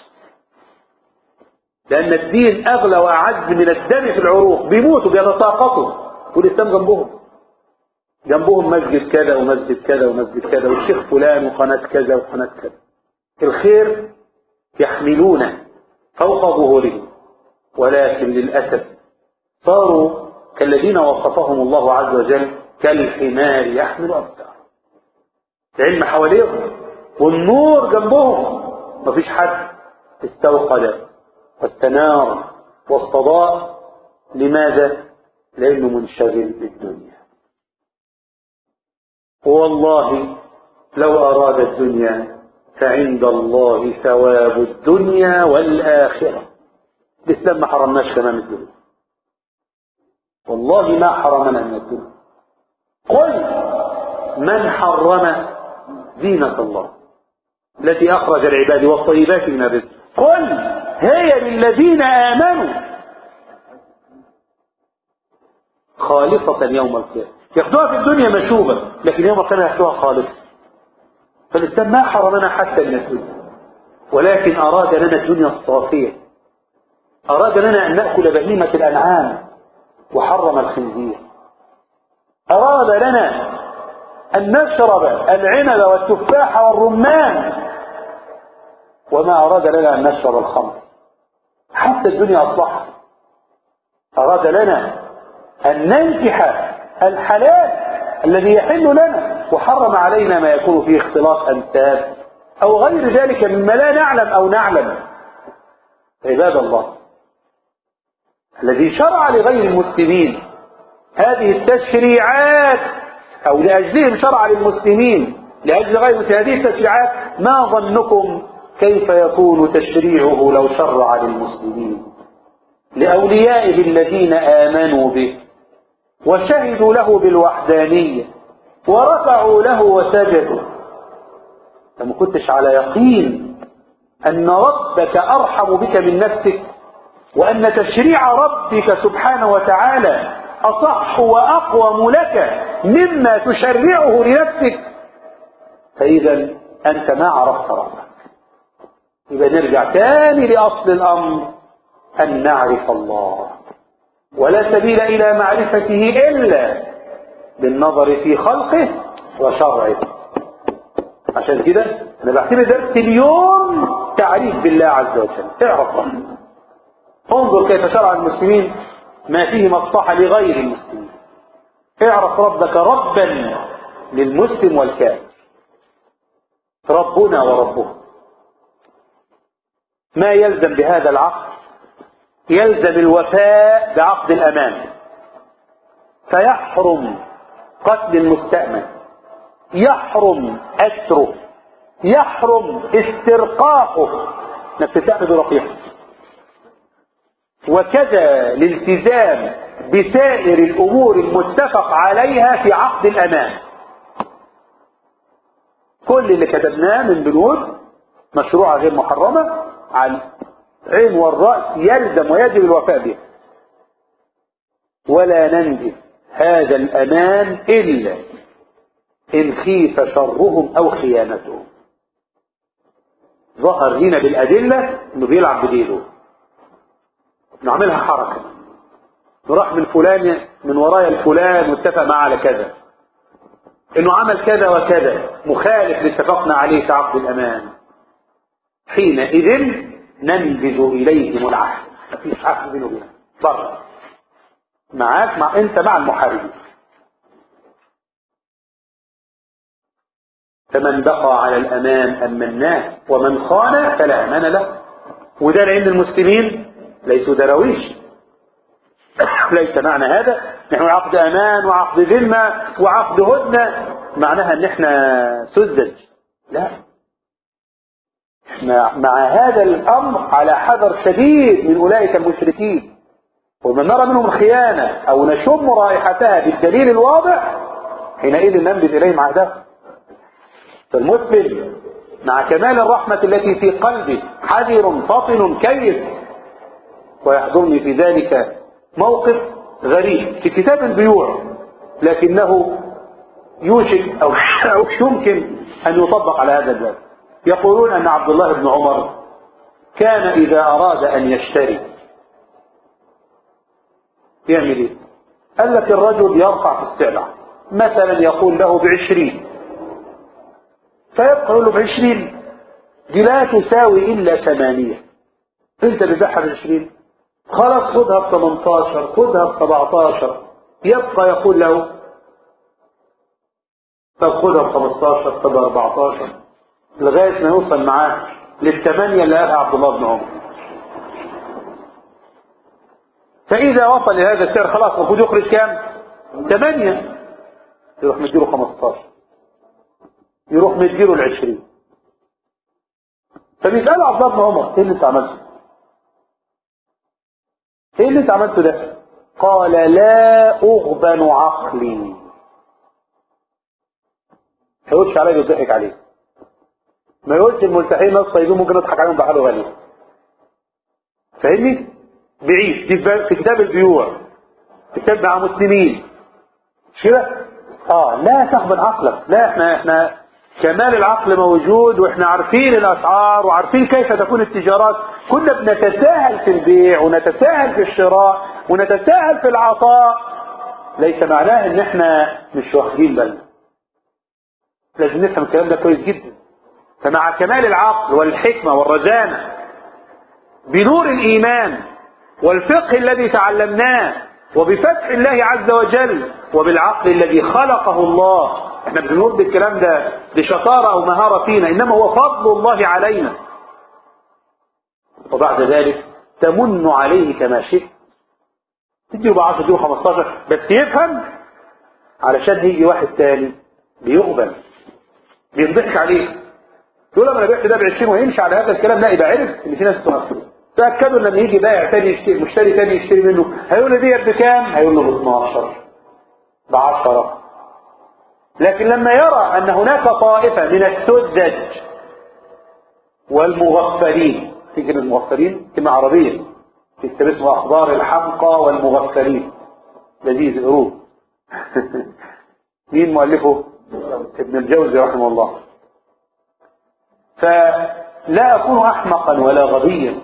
[SPEAKER 1] لأن الدين أغلى وأعز من الدم في العروق بيموتوا بيتساقطوا والإسلام جنبهم جنبهم مسجد كذا ومسجد كذا ومسجد كذا والشيخ فلان وقناة كذا وقناة كذا الخير يحملونه فوق ظهورهم ولكن للأسف صاروا كالذين وصفهم الله عز وجل كالحمار يحمل أسفار العلم حواليهم والنور جنبهم مفيش حد استوقد واستنار واستضاء لماذا؟ لأنه منشغل بالدنيا والله لو أراد الدنيا فعند الله ثواب الدنيا والآخرة الإسلام ما حرمناش كمان الدنيا والله ما حرمنا من الدنيا قل من حرم زينة الله التي أخرج العباد والطيبات من الرزق قل هي للذين آمنوا خالصة يوم القيامة ياخدوها في الدنيا مشوبة لكن يوم القيامة ياخدوها خالصة فالإسلام ما حرمنا حتى من الدنيا ولكن أراد لنا الدنيا الصافية أراد لنا أن نأكل بهيمة الأنعام وحرم الخنزير أراد لنا أن نشرب العنب والتفاح والرمان وما أراد لنا أن نشرب الخمر حتى الدنيا أصلحت أراد لنا أن ننكح الحلال الذي يحل لنا وحرم علينا ما يكون فيه اختلاط أنساب أو غير ذلك مما لا نعلم أو نعلم عباد الله الذي شرع لغير المسلمين هذه التشريعات أو لأجلهم شرع للمسلمين لأجل غير المسلمين هذه التشريعات ما ظنكم كيف يكون تشريعه لو شرع للمسلمين لأوليائه الذين آمنوا به وشهدوا له بالوحدانية ورفعوا له وسجدوا لما كنتش على يقين أن ربك أرحم بك من نفسك وأن تشريع ربك سبحانه وتعالى أصح وأقوم لك مما تشرعه لنفسك فإذا أنت ما عرفت ربك يبقى نرجع تاني لأصل الأمر أن نعرف الله ولا سبيل إلى معرفته إلا بالنظر في خلقه وشرعه عشان كده أنا بعتبر درس اليوم تعريف بالله عز وجل اعرف ربك انظر كيف شرع المسلمين ما فيه مصلحة لغير المسلمين اعرف ربك ربا للمسلم والكافر ربنا وربه ما يلزم بهذا العقد يلزم الوفاء بعقد الأمان فيحرم قتل المستأمن يحرم أسره يحرم استرقاقه انك تستأمن رقيقه وكذا الالتزام بسائر الأمور المتفق عليها في عقد الأمان كل اللي كتبناه من بنود مشروعة غير محرمة على العين والرأس يلزم ويجب الوفاء به ولا ننجز هذا الأمان إلا إن خيف شرهم أو خيانتهم ظهر لنا بالأدلة إنه بيلعب بديله نعملها حركة نروح من فلان من ورايا الفلان واتفق معاه على كذا انه عمل كذا وكذا مخالف لاتفقنا عليه في عقد الامان حينئذ ننجز اليهم العهد مفيش عهد بينه وبينك بره معاك مع انت مع المحاربين فمن بقى على الأمان أمناه ومن خان فلا أمان له وده لأن المسلمين ليسوا دراويش ليس معنى هذا نحن عقد أمان وعقد ذمة وعقد هدنة معناها ان احنا سذج لا احنا مع هذا الامر على حذر شديد من اولئك المشركين ومن نرى منهم الخيانة او نشم رائحتها بالدليل الواضح حينئذ ننبذ اليهم عهدهم فالمسلم مع كمال الرحمة التي في قلبه حذر فطن كيف ويحضرني في ذلك موقف غريب في كتاب البيوع لكنه يوشك أو, أو يمكن أن يطبق على هذا الباب يقولون أن عبد الله بن عمر كان إذا أراد أن يشتري يعمل إيه؟ قال لك الرجل يرفع في السلع مثلا يقول له بعشرين فيبقى يقول له بعشرين دي لا تساوي إلا ثمانية أنت بتبيعها بعشرين خلاص خدها ب 18 خدها ب 17 يبقى يقول له طب خدها ب 15 طب 14 لغاية ما يوصل معاه للثمانية اللي قالها عبد الله بن عمر فإذا وصل لهذا السعر خلاص المفروض يخرج كام؟ ثمانية يروح مديله 15 يروح مديله ال 20 فبيسأله عبد الله بن عمر ايه اللي انت عملته؟ ايه اللي انت عملته ده؟ قال لا أغبن عقلي ما يقولش عليا بيضحك عليه ما يقولش الملتحين ناس طيبين ممكن نضحك عليهم بحاله غالي فاهمني بعيد دي في كتاب البيوع كتاب مع مسلمين مش كده اه لا تخبن عقلك لا احنا احنا كمال العقل موجود واحنا عارفين الاسعار وعارفين كيف تكون التجارات كنا بنتساهل في البيع ونتساهل في الشراء ونتساهل في العطاء ليس معناه ان احنا مش واخدين بالنا لازم نفهم الكلام ده كويس جدا فمع كمال العقل والحكمة والرزانة بنور الإيمان والفقه الذي تعلمناه وبفتح الله عز وجل وبالعقل الذي خلقه الله احنا بنقول بالكلام ده بشطارة أو مهارة فينا إنما هو فضل الله علينا وبعد ذلك تمن عليه كما شئت تديه ب 10 تديه 15 بس يفهم علشان هيجي واحد تاني بيقبل بينضحك عليه يقول انا بعت ده ب 20 ويمشي على هذا الكلام لا يبقى عرف ان في ناس تنصر تاكدوا لما يجي بائع تاني يشتري مشتري تاني يشتري منه هيقول له ديت بكام؟ هيقول له ب 12 ب 10 لكن لما يرى ان هناك طائفه من السذج والمغفلين في كلمه المغفلين كلمه عربيه في كتاب اسمه اخبار الحمقى والمغفلين لذيذ قروه مين مؤلفه؟ ابن الجوزي رحمه الله فلا أكون أحمقا ولا غبيا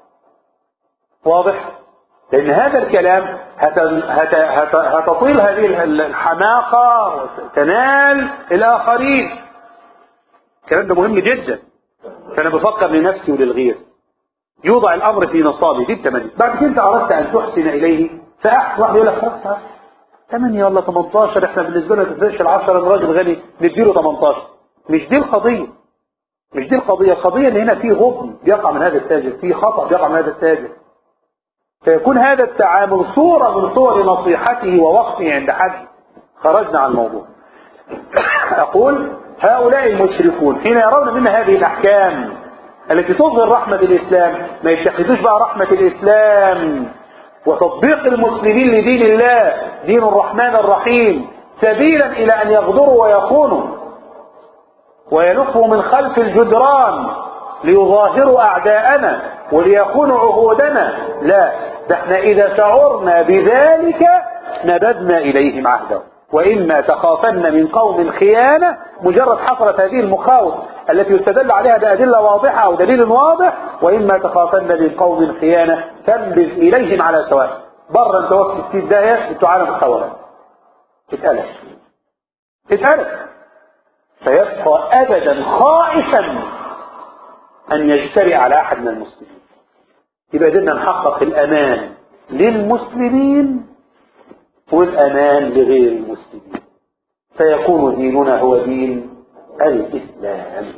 [SPEAKER 1] واضح لأن هذا الكلام هت... هت... هت... هتطيل هذه الحماقة وتنال الآخرين الكلام ده مهم جدا فأنا بفكر لنفسي وللغير يوضع الأمر في نصابه دي التمني بعد كده أنت أردت أن تحسن إليه فأحسن واحد يقول لك خلاص 8 ولا 18 احنا بالنسبة لنا تفرش العشرة الراجل غني نديله 18 مش دي القضية مش دي القضية القضية ان هنا في غبن بيقع من هذا التاجر في خطأ بيقع من هذا التاجر فيكون هذا التعامل صورة من صور نصيحته ووقفه عند حد خرجنا عن الموضوع أقول هؤلاء المشركون حين يرون منا هذه الأحكام التي تظهر رحمة الإسلام ما يتخذوش بقى رحمة الإسلام وتطبيق المسلمين لدين الله دين الرحمن الرحيم سبيلا إلى أن يغدروا ويخونوا ويلفوا من خلف الجدران ليظاهروا أعداءنا وليخونوا عهودنا لا ده احنا إذا شعرنا بذلك نبذنا إليهم عهدهم وإما تخافن من قوم خيانة مجرد حصلت هذه المخاوف التي يستدل عليها بأدلة واضحة أو دليل واضح وإما تخافن من قوم خيانة تنبذ إليهم على سواء بره انت وقت ستين داهية انتوا عالم الخوارج اتقلق اتقلق فيبقى أبدا خائفا أن يجترئ على أحد من المسلمين يبقى قدرنا نحقق الأمان للمسلمين والأمان لغير المسلمين فيكون ديننا هو دين الإسلام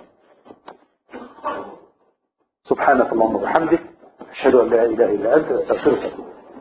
[SPEAKER 1] سبحانك اللهم وبحمدك أشهد أن لا إله إلا أنت أستغفرك